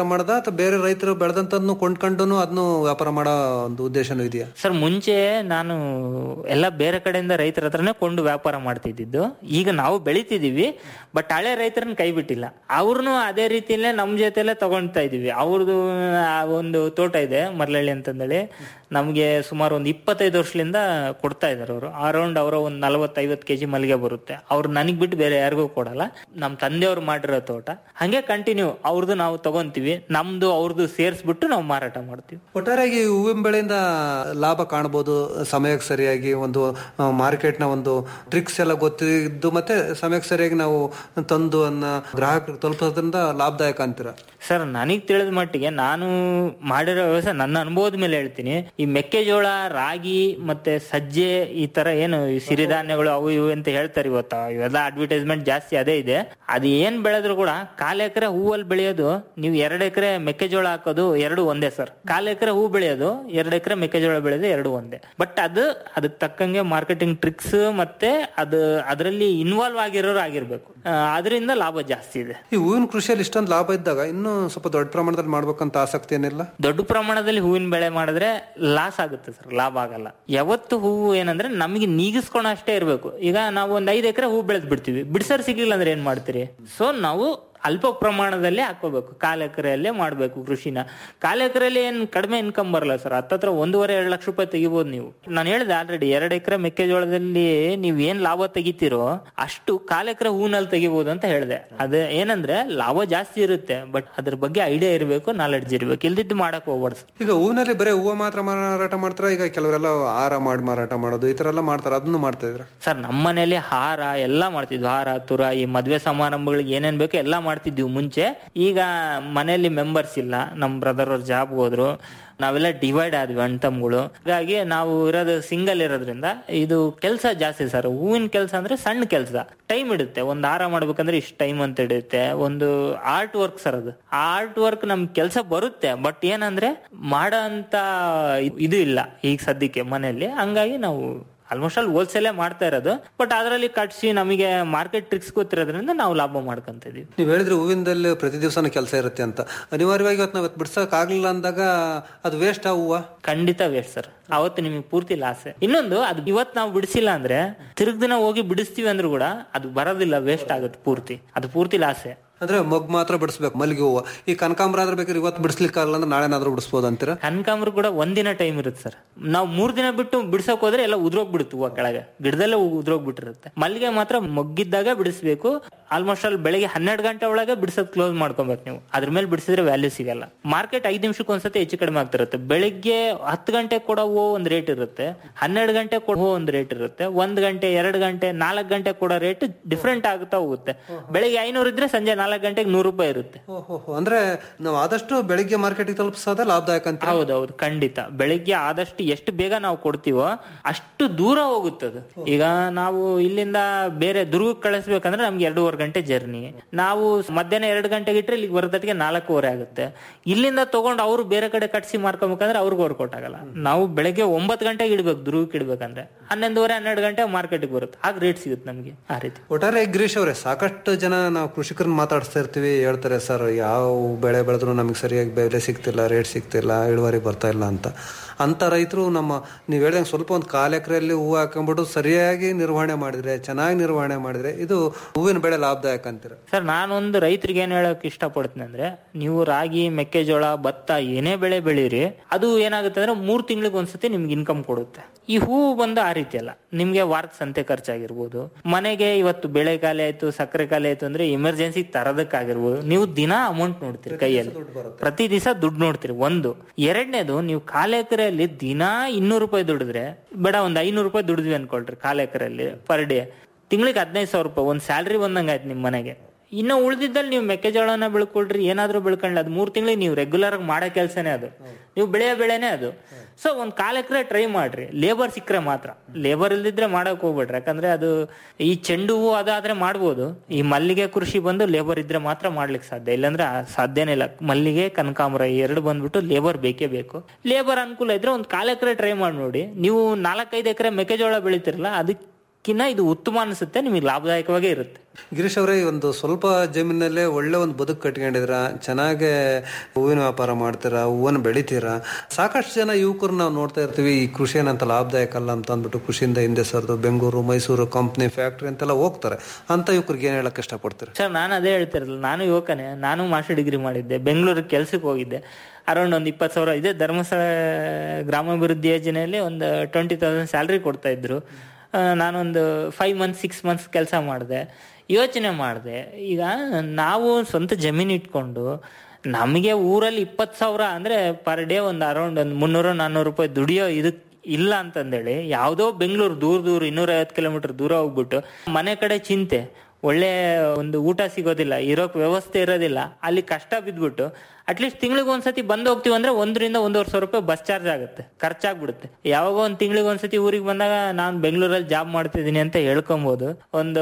ಅಥವಾ ಬೇರೆ ರೈತರು ಬೆಳೆದಂತನ್ನು ಕೊಂಡ್ಕೊಂಡು ಅದನ್ನು ವ್ಯಾಪಾರ ಮಾಡೋ ಒಂದು ಉದ್ದೇಶನೂ ಇದೆಯಾ
ಸರ್ ಮುಂಚೆ ನಾನು ಎಲ್ಲ ಬೇರೆ ಕಡೆಯಿಂದ ರೈತರ ಹತ್ರನೇ ಕೊಂಡು ವ್ಯಾಪಾರ ಮಾಡ್ತಿದ್ದಿದ್ದು ಈಗ ನಾವು ಬೆಳಿತಿದೀವಿ ಬಟ್ ಹಳೆ ರೈತರನ್ನ ಕೈ ಬಿಟ್ಟಿಲ್ಲ ಅವ್ರನ್ನು ಅದೇ ರೀತಿಯಲ್ಲೇ ನಮ್ ಜೊತೆಲೆ ತಗೊಳ್ತಾ ಇದೀವಿ ಅವ್ರದ್ದು ಆ ಒಂದು ತೋಟ ಇದೆ ಮರ್ಲಳ್ಳಿ ಅಂತಂದೇಳಿ ನಮ್ಗೆ ಸುಮಾರು ಒಂದು ಇಪ್ಪತ್ತೈದು ವರ್ಷದಿಂದ ಕೊಡ್ತಾ ಇದಾರೆ ಅವರು ಅರೌಂಡ್ ಅವರ ಒಂದು ನಲವತ್ತೈವತ್ತು ಕೆಜಿ ಮಲ್ಲಿಗೆ ಬರುತ್ತೆ ಅವ್ರು ನನಗ್ ಬಿಟ್ಟು ಬೇರೆ ಯಾರಿಗೂ ಕೊಡಲ್ಲ ನಮ್ ತಂದೆಯವ್ರು ಮಾಡಿರೋ ತೋಟ ಹಂಗೆ ಕಂಟಿನ್ಯೂ ಅವ್ರದ್ದು ನಾವು ತಗೊಂತೀವಿ ನಮ್ದು ಅವ್ರದ್ದು ಸೇರ್ಸ್ಬಿಟ್ಟು ನಾವು ಮಾರಾಟ ಮಾಡ್ತೀವಿ
ಒಟ್ಟಾರೆಯಾಗಿ ಹೂವಿನ ಬೆಳೆಯಿಂದ ಲಾಭ ಕಾಣಬಹುದು ಸಮಯಕ್ಕೆ ಸರಿಯಾಗಿ ಒಂದು ಮಾರ್ಕೆಟ್ನ ಒಂದು ಟ್ರಿಕ್ಸ್ ಎಲ್ಲ ಗೊತ್ತಿದ್ದು ಮತ್ತೆ ಸಮಯಕ್ಕೆ ಸರಿಯಾಗಿ ನಾವು ತಂದು ಅನ್ನ ಗ್ರಾಹಕರಿಗೆ ತಲುಪೋದ್ರಿಂದ ಲಾಭದಾಯಕ ಅಂತೀರ
ಸರ್ ನನಗ್ ತಿಳಿದ ಮಟ್ಟಿಗೆ ನಾನು ಮಾಡಿರೋ ವ್ಯವಸಾಯ ನನ್ನ ಅನುಭವದ ಮೇಲೆ ಹೇಳ್ತೀನಿ ಈ ಮೆಕ್ಕೆಜೋಳ ರಾಗಿ ಮತ್ತೆ ಸಜ್ಜೆ ಈ ತರ ಏನು ಈ ಸಿರಿಧಾನ್ಯಗಳು ಅವು ಇವು ಅಂತ ಹೇಳ್ತಾರೆ ಇವತ್ತು ಇವೆಲ್ಲ ಅಡ್ವರ್ಟೈಸ್ಮೆಂಟ್ ಜಾಸ್ತಿ ಅದೇ ಇದೆ ಅದು ಏನ್ ಬೆಳೆದ್ರು ಕೂಡ ಕಾಲ್ ಎಕರೆ ಹೂವಲ್ಲಿ ಬೆಳೆಯೋದು ನೀವು ಎರಡ್ ಎಕರೆ ಮೆಕ್ಕೆಜೋಳ ಹಾಕೋದು ಎರಡು ಒಂದೇ ಸರ್ ಕಾಲ್ ಎಕರೆ ಹೂ ಬೆಳೆಯೋದು ಎರಡ್ ಎಕರೆ ಮೆಕ್ಕೆಜೋಳ ಬೆಳೆಯೋದು ಎರಡು ಒಂದೇ ಬಟ್ ಅದು ಅದಕ್ಕೆ ತಕ್ಕಂಗೆ ಮಾರ್ಕೆಟಿಂಗ್ ಟ್ರಿಕ್ಸ್ ಮತ್ತೆ ಅದು ಅದರಲ್ಲಿ ಇನ್ವಾಲ್ವ್ ಆಗಿರೋರು ಆಗಿರ್ಬೇಕು ಆ, ಅದರಿಂದ ಲಾಭ ಜಾಸ್ತಿ ಇದೆ
ಈ ಹೂವಿನ ಕೃಷಿಯಲ್ಲಿ ಇಷ್ಟೊಂದು ಲಾಭ ಇದ್ದಾಗ ಇನ್ನೂ ಸ್ವಲ್ಪ ದೊಡ್ಡ ಪ್ರಮಾಣದಲ್ಲಿ ಮಾಡ್ಬೇಕಂತ ಆಸಕ್ತಿ ಏನಿಲ್ಲ
ದೊಡ್ಡ ಪ್ರಮಾಣದಲ್ಲಿ ಹೂವಿನ ಬೆಳೆ ಮಾಡಿದ್ರೆ ಲಾಸ್ ಆಗುತ್ತೆ ಸರ್ ಲಾಭ ಆಗಲ್ಲ ಯಾವತ್ತು ಹೂವು ಏನಂದ್ರೆ ನಮಗೆ ನೀಗಿಸ್ಕೊಳ ಅಷ್ಟೇ ಇರ್ಬೇಕು ಈಗ ನಾವು ಒಂದ್ ಐದ್ ಎಕರೆ ಹೂ ಬೆಳೆದ್ ಬಿಡ್ತೀವಿ ಬಿಡ್ಸರ್ ಸಿಗ್ಲಿಲ್ಲ ಅಂದ್ರೆ ಏನ್ ಮಾಡ್ತೀರಿ ಸೊ ನಾವು ಅಲ್ಪ ಪ್ರಮಾಣದಲ್ಲೇ ಹಾಕೋಬೇಕು ಕಾಲ್ ಎಕರೆಯಲ್ಲೇ ಮಾಡ್ಬೇಕು ಕೃಷಿನ ಕಾಲ್ ಎಕರೆಯಲ್ಲಿ ಏನ್ ಕಡಿಮೆ ಇನ್ಕಮ್ ಬರಲ್ಲ ಸರ್ ಹತ್ತತ್ರ ಒಂದೂವರೆ ಎರಡು ಲಕ್ಷ ರೂಪಾಯಿ ತೆಗಿಬಹುದು ನೀವು ನಾನು ಹೇಳಿದೆ ಆಲ್ರೆಡಿ ಎರಡು ಎಕರೆ ಮೆಕ್ಕೆಜೋಳದಲ್ಲಿ ನೀವ್ ಏನ್ ಲಾಭ ತೆಗಿತೀರೋ ಅಷ್ಟು ಕಾಲ್ ಎಕರೆ ಹೂನಲ್ಲಿ ತೆಗಿಬಹುದು ಅಂತ ಹೇಳಿದೆ ಅದೇ ಏನಂದ್ರೆ ಲಾಭ ಜಾಸ್ತಿ ಇರುತ್ತೆ ಬಟ್ ಅದ್ರ ಬಗ್ಗೆ ಐಡಿಯಾ ಇರಬೇಕು ನಾಲೆಡ್ಜ್ ಇರ್ಬೇಕು ಇಲ್ದಿದ್ದು ಮಾಡಕ್ ಹೋಗ್ಬಾರ್ದು sir.
ಈಗ ಹೂವಿನಲ್ಲಿ ಬರೀ ಹೂವು ಮಾತ್ರ ಮಾರಾಟ ಮಾಡ್ತಾರ ಈಗ ಕೆಲವರೆಲ್ಲ ಹಾರ ಮಾಡಿ ಮಾರಾಟ ಮಾಡೋದು ಈ ತರ ಎಲ್ಲ ಮಾಡ್ತಾರೆ ಅದನ್ನು ಮಾಡ್ತಾ ಇದ್ರ
ಸರ್ ನಮ್ಮ ಮನೇಲಿ ಹಾರ ಎಲ್ಲ ಮಾಡ್ತಿದ್ವಿ ಹಾರ ತುರ ಈ ಮದ್ವೆ ಸಮಾರಂಭಗಳಿಗೆ ಏನೇನ್ ಬೇಕೋ ಎಲ್ಲ ಮಾಡ್ತಿದ್ವಿ ಮುಂಚೆ ಈಗ ಮನೆಯಲ್ಲಿ ಮೆಂಬರ್ಸ್ ಇಲ್ಲ ನಮ್ ಬ್ರದರ್ ಅವ್ರ ಜಾಬ್ ಹೋದ್ರು ನಾವೆಲ್ಲ ಡಿವೈಡ್ ಆದ್ವಿ ಅಣ್ಣ ತಮ್ಗಳು ಹಾಗಾಗಿ ನಾವು ಇರೋದು ಸಿಂಗಲ್ ಇರೋದ್ರಿಂದ ಇದು ಕೆಲಸ ಜಾಸ್ತಿ ಸರ್ ಹೂವಿನ ಕೆಲಸ ಅಂದ್ರೆ ಸಣ್ಣ ಕೆಲಸ ಟೈಮ್ ಇಡುತ್ತೆ ಒಂದ್ ಹಾರ ಮಾಡ್ಬೇಕಂದ್ರೆ ಇಷ್ಟ ಟೈಮ್ ಅಂತ ಹಿಡಿಯುತ್ತೆ ಒಂದು ಆರ್ಟ್ ವರ್ಕ್ ಸರ್ ಅದು ಆ ಆರ್ಟ್ ವರ್ಕ್ ನಮ್ ಕೆಲಸ ಬರುತ್ತೆ ಬಟ್ ಏನಂದ್ರೆ ಮಾಡೋ ಅಂತ ಇದು ಇಲ್ಲ ಈಗ ಸದ್ಯಕ್ಕೆ ಮನೆಯಲ್ಲಿ ಹಂಗಾಗಿ ನಾವು ಆಲ್ಮೋಸ್ಟ್ ಅಲ್ಲಿ ಹೋಲ್ಸೇಲೇ ಮಾಡ್ತಾ ಇರೋದು ಬಟ್ ಅದರಲ್ಲಿ ಕಟ್ಸಿ ನಮಗೆ ಮಾರ್ಕೆಟ್ ಟ್ರಿಕ್ಸ್ ಗೊತ್ತಿರೋದ್ರಿಂದ ನಾವು ಲಾಭ ಮಾಡ್ಕೊಂತ ಇದೀವಿ
ನೀವು ಹೇಳಿದ್ರೆ ಹೂವಿನದಲ್ಲಿ ಪ್ರತಿ ದಿವಸನೂ ಕೆಲಸ ಇರುತ್ತೆ ಅಂತ ಅನಿವಾರ್ಯವಾಗಿ ಇವತ್ತು ನಾವು ಬಿಡ್ಸಕ್ ಆಗ್ಲಿಲ್ಲ ಅಂದಾಗ ಅದು ವೇಸ್ಟ್ ಆ ಹೂವ
ಖಂಡಿತ ವೇಸ್ಟ್ ಸರ್ ಅವತ್ತು ನಿಮಗೆ ಪೂರ್ತಿ ಲಾಸ್ ಇನ್ನೊಂದು ಅದು ಇವತ್ತು ನಾವು ಬಿಡಿಸಿಲ್ಲ ಅಂದ್ರೆ ತಿರುಗ್ ದಿನ ಹೋಗಿ ಬಿಡಿಸ್ತೀವಿ ಅಂದ್ರೂ ಕೂಡ ಅದು ಬರೋದಿಲ್ಲ ವೇಸ್ಟ್ ಆಗುತ್ತೆ ಪೂರ್ತಿ ಅದು ಪೂರ್ತಿ ಲಾಸೆ
ಅಂದ್ರೆ ಮೊಗ್ ಮಾತ್ರ ಬಿಡಿಸ್ಬೇಕು ಮಲ್ಲಿಗೆ ಹೂವು ಈ ಕನಕಾಂಬರ ಆದ್ರೆ ಬೇಕಾದ್ರೆ ಇವತ್ತು ಬಿಡಿಸ್ಲಿಕ್ಕೆ ಆಗಲ್ಲ ಅಂದ್ರೆ ನಾಳೆನಾದ್ರೂ ಬಿಡಿಸ್ಬೋದು ಅಂತೀರಾ
ಕನಕಾಂಬ್ರ ಕೂಡ ಒಂದಿನ ಟೈಮ್ ಇರುತ್ತೆ ಸರ್ ನಾವು ಮೂರ್ ದಿನ ಬಿಟ್ಟು ಬಿಡ್ಸಕ್ ಹೋದ್ರೆ ಎಲ್ಲ ಉದ್ರೋಗ್ಬಿಡುತ್ತೆ ಹೂವು ಕೆಳಗೆ ಗಿಡದಲ್ಲೇ ಉದ್ರೋಗ್ಬಿಟ್ಟಿರುತ್ತೆ ಮಲ್ಲಿಗೆ ಮಾತ್ರ ಮೊಗ್ಗಿದ್ದಾಗ ಬಿಡಿಸ್ಬೇಕು ಆಲ್ಮೋಸ್ಟ್ ಅಲ್ಲಿ ಬೆಳಿಗ್ಗೆ ಹನ್ನೆರಡು ಗಂಟೆ ಒಳಗೆ ಬಿಡಿಸೋದ್ ಕ್ಲೋಸ್ ಮಾಡ್ಕೊಬೇಕು ನೀವು ಅದ್ರ ಮೇಲೆ ಬಿಡಿಸಿದ್ರೆ ವ್ಯಾಲ್ಯೂ ಸಿಗಲ್ಲ ಮಾರ್ಕೆಟ್ ಐದ್ ನಿಮಿಷಕ್ಕೆ ಒಂದ್ಸತಿ ಹೆಚ್ಚು ಕಡಿಮೆ ಆಗ್ತಿರುತ್ತೆ ಬೆಳಿಗ್ಗೆ ಹತ್ತು ಗಂಟೆ ಕೊಡೋ ಹೂವು ಒಂದ್ ರೇಟ್ ಇರುತ್ತೆ ಹನ್ನೆರಡು ಗಂಟೆ ಕೊಡೋ ಹೂವು ಒಂದ್ ರೇಟ್ ಇರುತ್ತೆ ಒಂದ್ ಗಂಟೆ ಎರಡು ಗಂಟೆ ನಾಲ್ಕು ಗಂಟೆ ಕೊಡೋ ರೇಟ್ ಡಿಫ್ರೆಂಟ್ ಆಗುತ್ತಾ ಹೋಗುತ್ತೆ ಬೆಳಿಗ್ಗೆ ಐನೂರು ಇದ್ರೆ ಸಂಜೆ ನಾಲ್ಕು ಗಂಟೆಗೆ ನೂರು ರೂಪಾಯಿ ಇರುತ್ತೆ
ಓಹೋ ಅಂದ್ರೆ ನಾವು ಆದಷ್ಟು ಬೆಳಿಗ್ಗೆ ಮಾರ್ಕೆಟಿಗೆ ತಲುಪಿಸೋದೇ ಲಾಭದಾಯಕ ಅಂತ
ಹೌದೌದು ಖಂಡಿತ ಬೆಳಿಗ್ಗೆ ಆದಷ್ಟು ಎಷ್ಟು ಬೇಗ ನಾವು ಕೊಡ್ತೀವೋ ಅಷ್ಟು ದೂರ ಹೋಗುತ್ತದು ಈಗ ನಾವು ಇಲ್ಲಿಂದ ಬೇರೆ ದುರ್ಗಕ್ಕೆ ಕಳಿಸ್ಬೇಕಂದ್ರೆ ನಮ್ಗೆ ಎರಡೂವರೆ ಗಂಟೆ ಜರ್ನಿ ನಾವು ಮಧ್ಯಾಹ್ನ ಎರಡು ಗಂಟೆಗೆ ಇಟ್ರೆ ಇಲ್ಲಿಗೆ ಬರೋದಕ್ಕೆ ನಾಲ್ಕೂವರೆ ಆಗುತ್ತೆ ಇಲ್ಲಿಂದ ತಗೊಂಡು ಅವ್ರು ಬೇರೆ ಕಡೆ ಕಟ್ಸಿ ಮಾರ್ಕೊಬೇಕಂದ್ರೆ ಅವ್ರಿಗೆ ವರ್ಕೌಟ್ ಆಗಲ್ಲ ನಾವು ಬೆಳಗ್ಗೆ ಒಂಬತ್ತು ಗಂಟೆಗೆ ಇಡ್ಬೇಕು ದುರ್ಗಕ್ಕೆ ಇಡ್ಬೇಕಂದ್ರೆ ಹನ್ನೊಂದುವರೆ ಹನ್ನೆರಡು ಗಂಟೆ ಮಾರ್ಕೆಟ್ಗೆ ಬರುತ್ತೆ ಆಗ ರೇಟ್ ಸಿಗುತ್ತೆ ನಮಗೆ ಆ ರೀತಿ
ಒಟ್ಟಾರೆ ಗಿರೀಶ್ ಅವರೇ ಸಾಕಷ್ಟು ಜನ ನಾವು ಕೃಷಿಕರನ್ನ ಮಾತಾಡಿಸ್ತಾ ಇರ್ತೀವಿ ಹೇಳ್ತಾರೆ ಸರ್ ಯಾವ ಬೆಳೆ ಬೆಳೆದ್ರು ನಮಗೆ ಸರಿಯಾಗಿ ಬೆಲೆ ಸಿಗ್ತಿಲ್ಲ ರೇಟ್ ಸಿಗ್ತಿಲ್ಲ ಇಳುವರಿ ಬರ್ತಾ ಇಲ್ಲ ಅಂತ ಅಂತ ರೈತರು ನಮ್ಮ ನೀವು ಹೇಳ್ದಂಗೆ ಸ್ವಲ್ಪ ಒಂದು ಕಾಲು ಎಕರೆಯಲ್ಲಿ ಹೂವು ಹಾಕೊಂಡ್ಬಿಟ್ಟು ಸರಿಯಾಗಿ ನಿರ್ವಹಣೆ ಮಾಡಿದ್ರೆ ಚೆನ್ನಾಗಿ ನಿರ್ವಹಣೆ ಮಾಡಿದ್ರೆ ಇದು ಹೂವಿನ ಬೆಳೆ ಲಾಭದಾಯಕ ಅಂತೀರ
ಸರ್ ನಾನೊಂದು ರೈತರಿಗೆ ಏನ್ ಹೇಳಕ್ ಇಷ್ಟಪಡ್ತೀನಿ ಅಂದ್ರೆ ನೀವು ರಾಗಿ ಮೆಕ್ಕೆಜೋಳ ಭತ್ತ ಏನೇ ಬೆಳೆ ಬೆಳೀರಿ ಅದು ಏನಾಗುತ್ತೆ ಅಂದ್ರೆ ಮೂರ್ ತಿಂಗಳಿಗೆ ಒಂದ್ಸತಿ ನಿಮ್ಗೆ ಇನ್ಕಮ್ ಕೊಡುತ್ತೆ ಈ ಹೂವು ಬಂದು ಆ ರೀತಿ ಅಲ್ಲ ನಿಮ್ಗೆ ವಾರದ ಸಂತೆ ಖರ್ಚಾಗಿರ್ಬೋದು ಮನೆಗೆ ಇವತ್ತು ಬೆಳೆ ಖಾಲಿ ಆಯ್ತು ಸಕ್ಕರೆ ಖಾಲಿ ಆಯ್ತು ಅಂದ್ರೆ ಎಮರ್ಜೆನ್ಸಿ ತರದಕ್ಕಾಗಿರ್ಬೋದು ನೀವು ದಿನ ಅಮೌಂಟ್ ನೋಡ್ತೀರಿ ಕೈಯಲ್ಲಿ ಪ್ರತಿ ದಿವಸ ದುಡ್ಡು ನೋಡ್ತೀರಿ ಒಂದು ಎರಡನೇದು ನೀವು ಕಾಲ ಎಕರೆಯಲ್ಲಿ ದಿನಾ ಇನ್ನೂರು ರೂಪಾಯಿ ದುಡಿದ್ರೆ ಬೇಡ ಒಂದ್ ಐನೂರು ರೂಪಾಯಿ ದುಡಿದ್ವಿ ಅನ್ಕೊಳ್ರಿ ಕಾಲ ಎಕರೆಯಲ್ಲಿ ಪರ್ ಡೇ ತಿಂಗಳಿಗೆ ಹದಿನೈದು ಸಾವಿರ ರೂಪಾಯಿ ಒಂದ್ ಸ್ಯಾಲ್ರಿ ಬಂದಂಗ ಆಯ್ತು ನಿಮ್ ಮನೆಗೆ ಇನ್ನು ಉಳಿದಿದ್ದಲ್ಲಿ ನೀವು ಮೆಕ್ಕೆಜೋಳನ ಬೆಳ್ಕೊಳ್ರಿ ಏನಾದ್ರೂ ಬೆಳ್ಕೊಂಡ್ಲಿ ಅದು ಮೂರ್ ತಿಂಗಳಿಗೆ ನೀವು ರೆಗ್ಯುಲರ್ ಆಗಿ ಮಾಡೋ ಕೆಲಸನೇ ಅದು ನೀವು ಬೆಳೆಯೋ ಬೆಳೆನೇ ಅದು ಸೊ ಒಂದ್ ಕಾಲ ಎಕರೆ ಟ್ರೈ ಮಾಡ್ರಿ ಲೇಬರ್ ಸಿಕ್ಕರೆ ಮಾತ್ರ ಲೇಬರ್ ಇಲ್ದಿದ್ರೆ ಮಾಡಕ್ ಹೋಗ್ಬೇಡ್ರಿ ಯಾಕಂದ್ರೆ ಅದು ಈ ಚೆಂಡು ಹೂವು ಅದಾದ್ರೆ ಮಾಡ್ಬೋದು ಈ ಮಲ್ಲಿಗೆ ಕೃಷಿ ಬಂದು ಲೇಬರ್ ಇದ್ರೆ ಮಾತ್ರ ಮಾಡ್ಲಿಕ್ಕೆ ಸಾಧ್ಯ ಇಲ್ಲಾಂದ್ರೆ ಆ ಸಾಧ್ಯನೇ ಇಲ್ಲ ಮಲ್ಲಿಗೆ ಕನಕಾಂಬರ ಈ ಎರಡು ಬಂದ್ಬಿಟ್ಟು ಲೇಬರ್ ಬೇಕೇ ಬೇಕು ಲೇಬರ್ ಅನುಕೂಲ ಇದ್ರೆ ಒಂದ್ ಕಾಲ ಎಕರೆ ಟ್ರೈ ಮಾಡಿ ನೋಡಿ ನೀವು ನಾಲ್ಕೈದು ಎಕರೆ ಮೆಕ್ಕೆಜೋಳ ಬೆಳಿತಿರಲ್ಲ ಅದಕ್ಕೆ ಕಿನ್ನ ಇದು ಉತ್ತಮ ಅನಿಸುತ್ತೆ ನಿಮಗೆ ಲಾಭದಾಯಕವಾಗೇ ಇರುತ್ತೆ
ಗಿರೀಶ್ ಅವರೇ ಈ ಒಂದು ಸ್ವಲ್ಪ ಜಮೀನಲ್ಲೇ ಒಳ್ಳೆ ಒಂದು ಬದುಕು ಕಟ್ಕೊಂಡಿದ್ರ ಚೆನ್ನಾಗೆ ಹೂವಿನ ವ್ಯಾಪಾರ ಮಾಡ್ತೀರಾ ಹೂವನ್ನು ಬೆಳಿತೀರಾ ಸಾಕಷ್ಟು ಜನ ಯುವಕರು ನಾವು ನೋಡ್ತಾ ಇರ್ತೀವಿ ಈ ಕೃಷಿ ಏನಂತ ಲಾಭದಾಯಕ ಅಲ್ಲ ಅಂತ ಅಂದ್ಬಿಟ್ಟು ಕೃಷಿಯಿಂದ ಹಿಂದೆ ಸರ್ದು ಬೆಂಗಳೂರು ಮೈಸೂರು ಕಂಪ್ನಿ ಫ್ಯಾಕ್ಟ್ರಿ ಅಂತೆಲ್ಲ ಹೋಗ್ತಾರೆ ಅಂತ ಯುವಕರಿಗೆ ಏನ್ ಹೇಳಕ್ ಇಷ್ಟಪಡ್ತೀರಿ
ಸರ್ ನಾನು ಅದೇ ಹೇಳ್ತಿರಲಿಲ್ಲ ನಾನು ಯುವಕನೇ ನಾನು ಮಾಸ್ಟರ್ ಡಿಗ್ರಿ ಮಾಡಿದ್ದೆ ಬೆಂಗಳೂರಿಗೆ ಕೆಲ್ಸಕ್ಕೆ ಹೋಗಿದ್ದೆ ಅರೌಂಡ್ ಒಂದು ಇಪ್ಪತ್ತು ಸಾವಿರ ಇದೆ ಧರ್ಮಸ್ಥಳ ಗ್ರಾಮಾಭಿವೃದ್ಧಿ ಯೋಜನೆಯಲ್ಲಿ ಒಂದು ಟ್ವೆಂಟಿ ತೌಸಂಡ್ ಸ್ಯಾಲ್ರಿ ಕೊಡ್ತಾ ಇದ್ರು ಆ, ನಾನೊಂದು ಫೈವ್ ಮಂತ್ಸ್ ಸಿಕ್ಸ್ ಮಂತ್ಸ್ ಕೆಲಸ ಮಾಡಿದೆ ಯೋಚನೆ ಮಾಡಿದೆ ಈಗ ನಾವು ಸ್ವಂತ ಜಮೀನು ಇಟ್ಕೊಂಡು ನಮಗೆ ಊರಲ್ಲಿ ಇಪ್ಪತ್ತು ಸಾವಿರ ಅಂದ್ರೆ ಪರ್ ಡೇ ಒಂದು ಅರೌಂಡ್ ಒಂದು ಮುನ್ನೂರು ನಾನ್ನೂರು ರೂಪಾಯಿ ದುಡಿಯೋ ಇದಕ್ ಇಲ್ಲ ಅಂತಂದೇಳಿ ಯಾವುದೋ ಬೆಂಗಳೂರು ದೂರ ದೂರ ಇನ್ನೂರ ಐವತ್ತು ಕಿಲೋಮೀಟರ್ ದೂರ ಹೋಗ್ಬಿಟ್ಟು ಮನೆ ಕಡೆ ಚಿಂತೆ ಒಳ್ಳೆ ಒಂದು ಊಟ ಸಿಗೋದಿಲ್ಲ ಇರೋಕ್ ವ್ಯವಸ್ಥೆ ಇರೋದಿಲ್ಲ ಅಲ್ಲಿ ಕಷ್ಟ ಬಿದ್ಬಿಟ್ಟು ಅಟ್ಲೀಸ್ಟ್ ತಿಂಗಳಿಗೆ ಒಂದ್ಸತಿ ಬಂದು ಹೋಗ್ತೀವಿ ಅಂದ್ರೆ ಒಂದರಿಂದ ಒಂದೂವರೆ ಸಾವಿರ ರೂಪಾಯಿ ಬಸ್ ಚಾರ್ಜ್ ಆಗುತ್ತೆ ಖರ್ಚಾಗ್ಬಿಡುತ್ತೆ ಯಾವಾಗ ಒಂದ್ ತಿಂಗಳಿಗೆ ಒಂದ್ಸತಿ ಊರಿಗೆ ಬಂದಾಗ ನಾನು ಬೆಂಗಳೂರಲ್ಲಿ ಜಾಬ್ ಮಾಡ್ತಿದ್ದೀನಿ ಅಂತ ಹೇಳ್ಕೊಬಹುದು ಒಂದು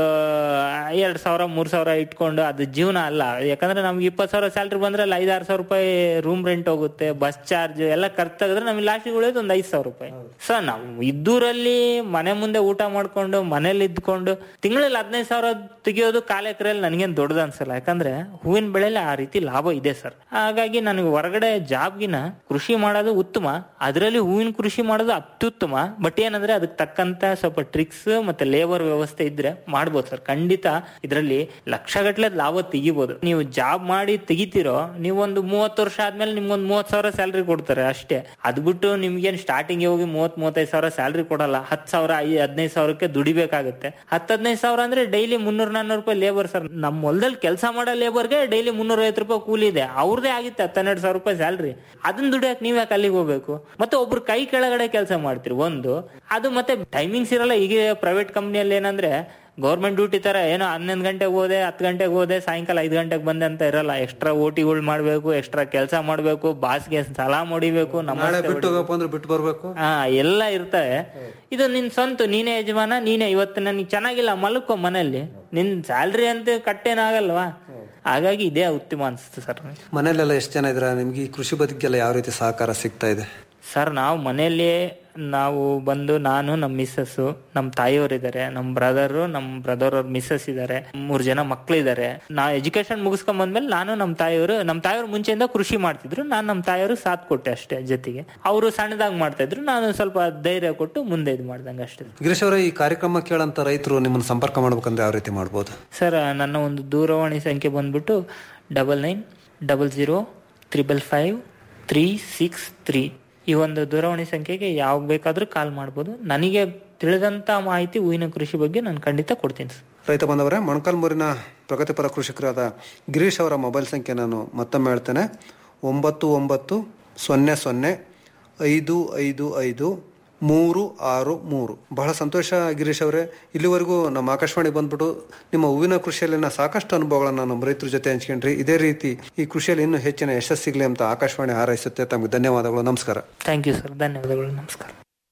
ಎರಡ್ ಸಾವಿರ ಮೂರ್ ಸಾವಿರ ಇಟ್ಕೊಂಡು ಅದು ಜೀವನ ಅಲ್ಲ ಯಾಕಂದ್ರೆ ನಮ್ಗೆ ಇಪ್ಪತ್ತು ಸಾವಿರ ಸ್ಯಾಲ್ರಿ ಬಂದ್ರೆ ಅಲ್ಲಿ ಐದಾರು ಸಾವಿರ ರೂಪಾಯಿ ರೂಮ್ ರೆಂಟ್ ಹೋಗುತ್ತೆ ಬಸ್ ಚಾರ್ಜ್ ಎಲ್ಲ ಖರ್ಚು ತೆಗೆದ್ರೆ ನಮಗೆ ಲಾಸ್ಟಿಗೆ ಉಳಿಯೋದು ಒಂದು ಐದು ಸಾವಿರ ರೂಪಾಯಿ ಸೊ ನಾವು ಇದ್ದೂರಲ್ಲಿ ಮನೆ ಮುಂದೆ ಊಟ ಮಾಡ್ಕೊಂಡು ಮನೇಲಿ ಇದ್ಕೊಂಡು ತಿಂಗಳಲ್ಲಿ ಹದಿನೈದು ಸಾವಿರ ತೆಗಿಯೋದು ಕಾಲ ಎಕರೆಯಲ್ಲಿ ನನಗೇನು ದೊಡ್ಡದು ಅನ್ಸಲ್ಲ ಯಾಕಂದ್ರೆ ಹೂವಿನ ಬೆಳೆಯಲ್ಲಿ ಆ ರೀತಿ ಲಾಭ ಇದೆ ಸರ್ ಹಾಗಾಗಿ ನನಗೆ ಹೊರಗಡೆ ಜಾಬ್ಗಿನ ಕೃಷಿ ಮಾಡೋದು ಉತ್ತಮ ಅದರಲ್ಲಿ ಹೂವಿನ ಕೃಷಿ ಮಾಡೋದು ಅತ್ಯುತ್ತಮ ಬಟ್ ಏನಂದ್ರೆ ಅದಕ್ಕೆ ತಕ್ಕಂತ ಸ್ವಲ್ಪ ಟ್ರಿಕ್ಸ್ ಮತ್ತೆ ಲೇಬರ್ ವ್ಯವಸ್ಥೆ ಇದ್ರೆ ಮಾಡ್ಬೋದು ಸರ್ ಖಂಡಿತ ಇದರಲ್ಲಿ ಲಕ್ಷಗಟ್ಲೆ ಲಾಭ ತೆಗಿಬೋದು ನೀವು ಜಾಬ್ ಮಾಡಿ ತೆಗಿತಿರೋ ನೀವೊಂದು ಮೂವತ್ತು ವರ್ಷ ಆದ್ಮೇಲೆ ನಿಮ್ಗೊಂದು ಮೂವತ್ ಸಾವಿರ ಸ್ಯಾಲ್ರಿ ಕೊಡ್ತಾರೆ ಅಷ್ಟೇ ಅದ್ ಬಿಟ್ಟು ನಿಮ್ಗೇನ್ ಸ್ಟಾರ್ಟಿಂಗ್ ಹೋಗಿ ಮೂವತ್ ಮೂವತ್ತೈದು ಸಾವಿರ ಸ್ಯಾಲ್ರಿ ಕೊಡಲ್ಲ ಹತ್ತು ಸಾವಿರ ಐ ಹದಿನೈದು ಸಾವಿರಕ್ಕೆ ದುಡಿಬೇಕಾಗುತ್ತೆ ಹತ್ತು ಹದಿನೈದು ಸಾವಿರ ಅಂದ್ರೆ ಡೈಲಿ ಮುನ್ನೂರ ನಾನ್ನೂರು ರೂಪಾಯಿ ಲೇಬರ್ ಸರ್ ನಮ್ಮ ಹೊಲದಲ್ಲಿ ಕೆಲಸ ಮಾಡೋ ಲೇಬರ್ಗೆ ಡೈಲಿ ಮುನ್ನೂರ ಐವತ್ತು ರೂಪಾಯಿ ಕೂಲಿ ಇದೆ ಅವ್ರದೇ ಆಗಿತ್ತು ಹತ್ತೆರಡು ಸಾವಿರ ರೂಪಾಯಿ ಸ್ಯಾಲ್ರಿ ಅದನ್ನ ದುಡಿಯಕ್ ನೀವ್ ಯಾಕೆ ಅಲ್ಲಿಗೆ ಹೋಗ್ಬೇಕು ಮತ್ತೆ ಒಬ್ರು ಕೈ ಕೆಳಗಡೆ ಕೆಲಸ ಮಾಡ್ತೀರಿ ಒಂದು ಅದು ಮತ್ತೆ ಟೈಮಿಂಗ್ಸ್ ಇರಲ್ಲ ಈಗ ಪ್ರೈವೇಟ್ ಕಂಪ್ನಿಯಲ್ಲಿ ಏನಂದ್ರೆ ಗೌರ್ಮೆಂಟ್ ಡ್ಯೂಟಿ ತರ ಏನೋ ಹನ್ನೊಂದು ಗಂಟೆಗೆ ಹೋದೆ ಹತ್ತು ಗಂಟೆಗೆ ಹೋದೆ ಸಾಯಂಕಾಲ ಐದು ಗಂಟೆಗೆ ಬಂದೆ ಅಂತ ಇರಲ್ಲ ಎಕ್ಸ್ಟ್ರಾ ಓಟಿಗಳು ಮಾಡ್ಬೇಕು ಎಕ್ಸ್ಟ್ರಾ ಕೆಲಸ ಮಾಡ್ಬೇಕು ಬಾಸ್ಗೆ ಸಲಾಮ್ ಹೊಡಿಬೇಕು
ನಾಳೆ
ನಮ್ಮಷ್ಟೇ
ಬಿಟ್ಟು ಹೋಗಪ್ಪ ಅಂದ್ರೆ ಬಿಟ್ಟು ಬರ್ಬೇಕು
ಹಾ ಎಲ್ಲ ಇರ್ತವೆ ಇದು ನಿನ್ ಸ್ವಂತ ನೀನೇ ಯಜಮಾನ ನೀನೇ ಇವತ್ತು ನನಗೆ ಚೆನ್ನಾಗಿಲ್ಲ ಮಲ್ಕೋ ಮನೆಯಲ್ಲಿ ನಿನ್ ಸ್ಯಾಲ್ರಿ ಅಂತ ಕಟ್ಟೇನಾಗಲ್ವಾ ಹಾಗಾಗಿ ಇದೇ ಉತ್ತಮ ಅನ್ಸುತ್ತೆ ಸರ್
ಮನೇಲೆಲ್ಲ ಎಷ್ಟು ಜನ ಇದ್ರ ನಿಮ್ಗೆ ಈ ಕೃಷಿ ಬದುಕಿಗೆಲ್ಲ ಯಾವ ರೀತಿ ಸಹಕಾರ ಸಿಗ್ತಾ ಇದೆ
ಸರ್ ನಾವು ಮನೆಯಲ್ಲಿ ನಾವು ಬಂದು ನಾನು ನಮ್ಮ ಮಿಸ್ಸಸ್ ನಮ್ಮ ತಾಯಿಯವರಿದ್ದಾರೆ ನಮ್ಮ ಬ್ರದರು ನಮ್ಮ ಬ್ರದರ್ ಅವ್ರ ಮಿಸ್ಸಸ್ ಇದ್ದಾರೆ ಮೂರ್ ಜನ ಮಕ್ಳಿದ್ದಾರೆ ನಾ ಎಜುಕೇಶನ್ ಮುಗಿಸ್ಕೊಂಡ್ ಬಂದ್ಮೇಲೆ ನಾನು ನಮ್ಮ ತಾಯಿಯವರು ನಮ್ಮ ತಾಯಿಯವರು ಮುಂಚೆಯಿಂದ ಕೃಷಿ ಮಾಡ್ತಿದ್ರು ನಾನು ನಮ್ಮ ತಾಯಿಯವರು ಸಾಥ್ ಕೊಟ್ಟೆ ಅಷ್ಟೇ ಜೊತೆಗೆ ಅವರು ಸಣ್ಣದಾಗಿ ಮಾಡ್ತಾ ಇದ್ರು ನಾನು ಸ್ವಲ್ಪ ಧೈರ್ಯ ಕೊಟ್ಟು ಮುಂದೆ ಇದು ಮಾಡ್ದಂಗೆ ಅಷ್ಟೇ
ಗಿರೀಶ್ ಅವರೇ ಈ ಕಾರ್ಯಕ್ರಮ ಕೇಳಂತ ರೈತರು ನಿಮ್ಮನ್ನ ಸಂಪರ್ಕ ಮಾಡ್ಬೇಕಂದ್ರೆ ಯಾವ ರೀತಿ ಮಾಡ್ಬೋದು
ಸರ್ ನನ್ನ ಒಂದು ದೂರವಾಣಿ ಸಂಖ್ಯೆ ಬಂದ್ಬಿಟ್ಟು double nine double zero triple five three six three ಈ ಒಂದು ದೂರವಾಣಿ ಸಂಖ್ಯೆಗೆ ಯಾವ ಬೇಕಾದ್ರೂ ಕಾಲ್ ಮಾಡ್ಬೋದು ನನಗೆ ತಿಳಿದಂತ ಮಾಹಿತಿ ಹೂವಿನ ಕೃಷಿ ಬಗ್ಗೆ ನಾನು ಖಂಡಿತ ಕೊಡ್ತೀನಿ ಸರ್
ರೈತ ಬಂದವರೇ ಮೊಣಕಾಲ್ಮೂರಿನ ಪ್ರಗತಿಪರ ಕೃಷಿಕರಾದ ಗಿರೀಶ್ ಅವರ ಮೊಬೈಲ್ ಸಂಖ್ಯೆ ನಾನು ಮತ್ತೊಮ್ಮೆ ಹೇಳ್ತೇನೆ ಒಂಬತ್ತು ಒಂಬತ್ತು ಸೊನ್ನೆ ಸೊನ್ನೆ ಐದು ಐದು ಐದು ಮೂರು ಆರು ಮೂರು ಬಹಳ ಸಂತೋಷ ಗಿರೀಶ್ ಅವರೇ ಇಲ್ಲಿವರೆಗೂ ನಮ್ಮ ಆಕಾಶವಾಣಿ ಬಂದ್ಬಿಟ್ಟು ನಿಮ್ಮ ಹೂವಿನ ಕೃಷಿಯಲ್ಲಿನ ಸಾಕಷ್ಟು ಅನುಭವಗಳನ್ನ ನಮ್ಮ ರೈತರ ಜೊತೆ ಹಂಚ್ಕೊಂಡ್ರಿ ಇದೇ ರೀತಿ ಈ ಕೃಷಿಯಲ್ಲಿ ಇನ್ನೂ ಹೆಚ್ಚಿನ ಯಶಸ್ಸು ಸಿಗಲಿ ಅಂತ ಆಕಾಶವಾಣಿ ಹಾರೈಸುತ್ತೆ ತಮಗೆ ಧನ್ಯವಾದಗಳು ನಮಸ್ಕಾರ
ಥ್ಯಾಂಕ್ ಯು ಸರ್ ಧನ್ಯವಾದಗಳು ನಮಸ್ಕಾರ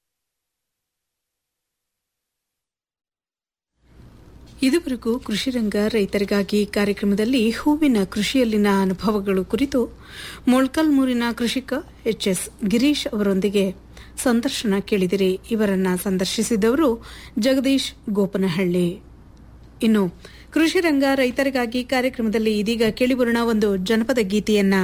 ಇದುವರೆಗೂ ಕೃಷಿರಂಗ ರೈತರಿಗಾಗಿ ಕಾರ್ಯಕ್ರಮದಲ್ಲಿ ಹೂವಿನ ಕೃಷಿಯಲ್ಲಿನ ಅನುಭವಗಳು ಕುರಿತು ಮೊಳ್ಕಲ್ಮೂರಿನ ಕೃಷಿಕ ಎಚ್ ಎಸ್ ಗಿರೀಶ್ ಅವರೊಂದಿಗೆ ಸಂದರ್ಶನ ಕೇಳಿದಿರಿ ಇವರನ್ನ ಸಂದರ್ಶಿಸಿದವರು ಜಗದೀಶ್ ಗೋಪನಹಳ್ಳಿ ಇನ್ನು ಕೃಷಿರಂಗ ರೈತರಿಗಾಗಿ ಕಾರ್ಯಕ್ರಮದಲ್ಲಿ ಇದೀಗ ಕೇಳಿಬರೋಣ ಒಂದು ಜನಪದ ಗೀತೆಯನ್ನ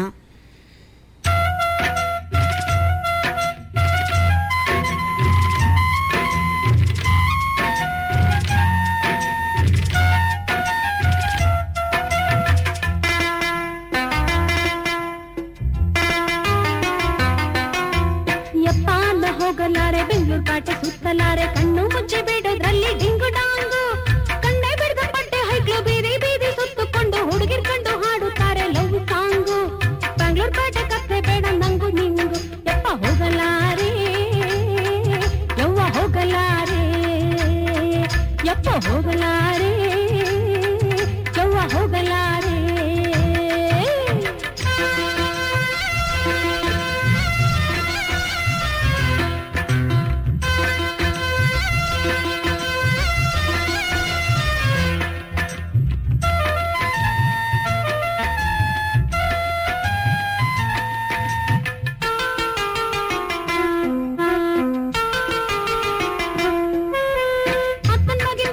ಯಪ್ಪ ನ ಹೋಗಲಾರೆ ಬೆಂಗಳೂರು ಕಾಟೆ ಸುತ್ತಲಾರೆ ಕಣ್ಣು ಮುಚ್ಚಿ ಬಿಡೋದ್ರಲ್ಲಿ ಡಿಂಗು ಡಾಂಗು ಕಣ್ಣೆ ಬಿಡದ ಪಟ್ಟೆ ಹೈಕ್ಳು ಬೀದಿ ಬೀದಿ ಸುತ್ತುಕೊಂಡು ಹುಡುಗಿರ್ ಕಂಡು ಹಾಡುತ್ತಾರೆ ಲವ್ ಸಾಂಗು ಬೆಂಗಳೂರು ಕಾಟೆ ಕತ್ತೆ ಬೇಡ ನಂಗು ನಿಂಗು ಯಪ್ಪ ಹೋಗಲಾರೆ ಯವ್ವ ಹೋಗಲಾರೆ ಯಪ್ಪ ಹೋಗಲಾರೆ ಯವ್ವ ಹೋಗಲಾರೆ ಅಕ್ಕನ ಬಗ್ಗೆ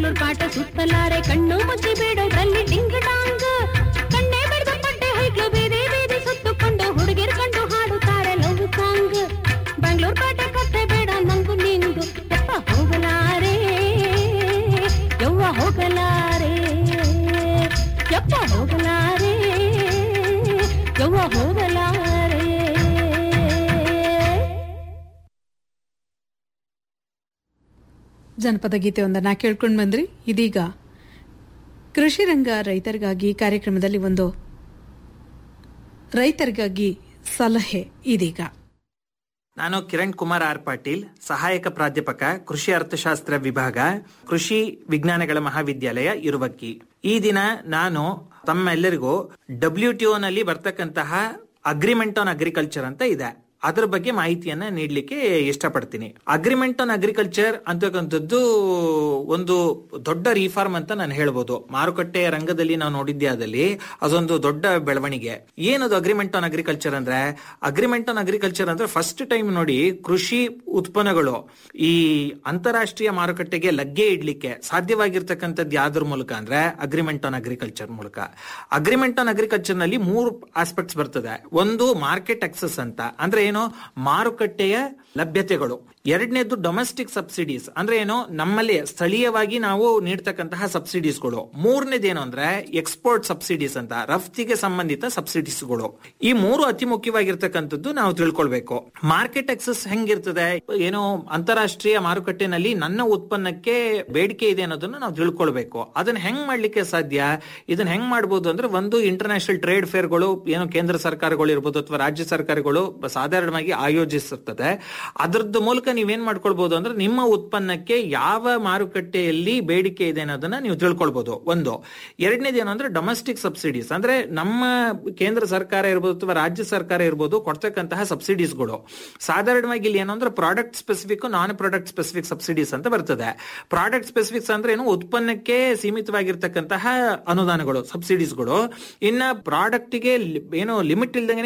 ಬೆಂಗಳೂರು ಕಾಟ ಸುತ್ತಲಾರೆ ಕಣ್ಣು ಮುಚ್ಚಿ ಬೇಡೋದ್ರಲ್ಲಿ ಡಿಂಗ್ ಡಾಂಗ್ ಕಣ್ಣೆ ಬೆಳೆದ ಪಟ್ಟೆ ಹೈಕ್ಳು ಬೀದಿ ಬೀದಿ ಸುತ್ತುಕೊಂಡು ಹುಡುಗಿರ್ ಕಂಡು ಹಾಡುತ್ತಾರೆ ಲವ್ ಸಾಂಗ್ ಬೆಂಗಳೂರು ಕಾಟ ಕಥೆ ಬೇಡ ನಂಗು ನಿಂಗು ಯಪ್ಪ ಹೋಗಲಾರೆ ಯವ್ವ ಹೋಗಲಾರೆ ಯಪ್ಪ ಹೋಗಲಾರೆ ಯವ್ವ ಹೋಗಲಾರೆ
ಜನಪದ ಗೀತೆಯೊಂದನ್ನ ಕೇಳ್ಕೊಂಡು ಬಂದ್ರಿ ಇದೀಗ ಕೃಷಿ ರಂಗ ರೈತರಿಗಾಗಿ ಕಾರ್ಯಕ್ರಮದಲ್ಲಿ ಒಂದು ರೈತರಿಗಾಗಿ ಸಲಹೆ ಇದೀಗ
ನಾನು ಕಿರಣ್ ಕುಮಾರ್ ಆರ್ ಪಾಟೀಲ್ ಸಹಾಯಕ ಪ್ರಾಧ್ಯಾಪಕ ಕೃಷಿ ಅರ್ಥಶಾಸ್ತ್ರ ವಿಭಾಗ ಕೃಷಿ ವಿಜ್ಞಾನಗಳ ಮಹಾವಿದ್ಯಾಲಯ ಇರುವಕ್ಕಿ ಈ ದಿನ ನಾನು ತಮ್ಮೆಲ್ಲರಿಗೂ ಡಬ್ಲ್ಯೂ ಟಿ ನಲ್ಲಿ ಬರ್ತಕ್ಕಂತಹ ಅಗ್ರಿಮೆಂಟ್ ಆನ್ ಅಗ್ರಿಕಲ್ಚರ್ ಅಂತ ಇದೆ ಅದ್ರ ಬಗ್ಗೆ ಮಾಹಿತಿಯನ್ನ ನೀಡಲಿಕ್ಕೆ ಇಷ್ಟಪಡ್ತೀನಿ ಅಗ್ರಿಮೆಂಟ್ ಆನ್ ಅಗ್ರಿಕಲ್ಚರ್ ಅಂತಕ್ಕಂಥದ್ದು ಒಂದು ದೊಡ್ಡ ರಿಫಾರ್ಮ್ ಅಂತ ನಾನು ಹೇಳ್ಬೋದು ಮಾರುಕಟ್ಟೆ ರಂಗದಲ್ಲಿ ನಾವು ನೋಡಿದ್ದೆ ಅದಲ್ಲಿ ಅದೊಂದು ದೊಡ್ಡ ಬೆಳವಣಿಗೆ ಏನದು ಅಗ್ರಿಮೆಂಟ್ ಆನ್ ಅಗ್ರಿಕಲ್ಚರ್ ಅಂದ್ರೆ ಅಗ್ರಿಮೆಂಟ್ ಆನ್ ಅಗ್ರಿಕಲ್ಚರ್ ಅಂದ್ರೆ ಫಸ್ಟ್ ಟೈಮ್ ನೋಡಿ ಕೃಷಿ ಉತ್ಪನ್ನಗಳು ಈ ಅಂತಾರಾಷ್ಟ್ರೀಯ ಮಾರುಕಟ್ಟೆಗೆ ಲಗ್ಗೆ ಇಡ್ಲಿಕ್ಕೆ ಸಾಧ್ಯವಾಗಿರ್ತಕ್ಕಂಥದ್ದು ಯಾವ್ದ್ರ ಮೂಲಕ ಅಂದ್ರೆ ಅಗ್ರಿಮೆಂಟ್ ಆನ್ ಅಗ್ರಿಕಲ್ಚರ್ ಮೂಲಕ ಅಗ್ರಿಮೆಂಟ್ ಆನ್ ಅಗ್ರಿಕಲ್ಚರ್ ನಲ್ಲಿ ಮೂರು ಆಸ್ಪೆಕ್ಟ್ಸ್ ಬರ್ತದೆ ಒಂದು ಮಾರ್ಕೆಟ್ ಆಕ್ಸೆಸ್ ಅಂತ ಅಂದ್ರೆ ಏನು ಮಾರುಕಟ್ಟೆಯ ಲಭ್ಯತೆಗಳು ಎರಡನೇದು ಡೊಮೆಸ್ಟಿಕ್ ಸಬ್ಸಿಡೀಸ್ ಅಂದ್ರೆ ಏನು ನಮ್ಮಲ್ಲಿ ಸ್ಥಳೀಯವಾಗಿ ನಾವು ನೀಡ್ತಕ್ಕಂತಹ ಸಬ್ಸಿಡೀಸ್ಗಳು ಮೂರನೇದೇನು ಅಂದ್ರೆ ಎಕ್ಸ್ಪೋರ್ಟ್ ಸಬ್ಸಿಡೀಸ್ ಅಂತ ರಫ್ತಿಗೆ ಸಂಬಂಧಿತ ಸಬ್ಸಿಡೀಸ್ಗಳು ಈ ಮೂರು ಅತಿ ಮುಖ್ಯವಾಗಿರ್ತಕ್ಕಂಥದ್ದು ನಾವು ತಿಳ್ಕೊಳ್ಬೇಕು ಮಾರ್ಕೆಟ್ ಆಕ್ಸೆಸ್ ಹೆಂಗಿರ್ತದೆ ಏನು ಅಂತಾರಾಷ್ಟ್ರೀಯ ಮಾರುಕಟ್ಟೆನಲ್ಲಿ ನನ್ನ ಉತ್ಪನ್ನಕ್ಕೆ ಬೇಡಿಕೆ ಇದೆ ಅನ್ನೋದನ್ನ ನಾವು ತಿಳ್ಕೊಳ್ಬೇಕು ಅದನ್ನ ಹೆಂಗ್ ಮಾಡ್ಲಿಕ್ಕೆ ಸಾಧ್ಯ ಇದನ್ನ ಹೆಂಗ್ ಮಾಡ್ಬೋದು ಅಂದ್ರೆ ಒಂದು ಇಂಟರ್ನ್ಯಾಷನಲ್ ಟ್ರೇಡ್ ಫೇರ್ಗಳು ಏನು ಕೇಂದ್ರ ಸರ್ಕಾರಗಳು ಇರ್ಬೋದು ಅಥವಾ ರಾಜ್ಯ ಸರ್ಕಾರಗಳು ಸಾಧಾರಣವಾಗಿ ಆಯೋಜಿಸಿರ್ತದೆ ಅದರದ್ದು ಮೂಲಕ ನೀವೇನ್ ಮಾಡ್ಕೊಳ್ಬಹುದು ಅಂದ್ರೆ ನಿಮ್ಮ ಉತ್ಪನ್ನಕ್ಕೆ ಯಾವ ಮಾರುಕಟ್ಟೆಯಲ್ಲಿ ಬೇಡಿಕೆ ಇದೆ ಅನ್ನೋದನ್ನ ನೀವು ತಿಳ್ಕೊಳ್ಬಹುದು ಒಂದು ಎರಡನೇದು ಏನು ಅಂದ್ರೆ ಡೊಮೆಸ್ಟಿಕ್ ಸಬ್ಸಿಡೀಸ್ ಅಂದ್ರೆ ನಮ್ಮ ಕೇಂದ್ರ ಸರ್ಕಾರ ಇರ್ಬೋದು ಅಥವಾ ರಾಜ್ಯ ಸರ್ಕಾರ ಇರ್ಬೋದು ಕೊಡ್ತಕ್ಕಂತಹ ಸಬ್ಸಿಡೀಸ್ಗಳು ಸಾಧಾರಣವಾಗಿ ಇಲ್ಲಿ ಏನು ಅಂದ್ರೆ product specific non product specific subsidies ಅಂತ ಬರ್ತದೆ ಪ್ರಾಡಕ್ಟ್ ಸ್ಪೆಸಿಫಿಕ್ಸ್ ಅಂದ್ರೆ ಏನು ಉತ್ಪನ್ನಕ್ಕೆ ಸೀಮಿತವಾಗಿರ್ತಕ್ಕಂತಹ ಅನುದಾನಗಳು ಸಬ್ಸಿಡೀಸ್ಗಳು ಇನ್ನ ಪ್ರಾಡಕ್ಟ್ಗೆ ಏನು ಲಿಮಿಟ್ ಇಲ್ದಂಗೆ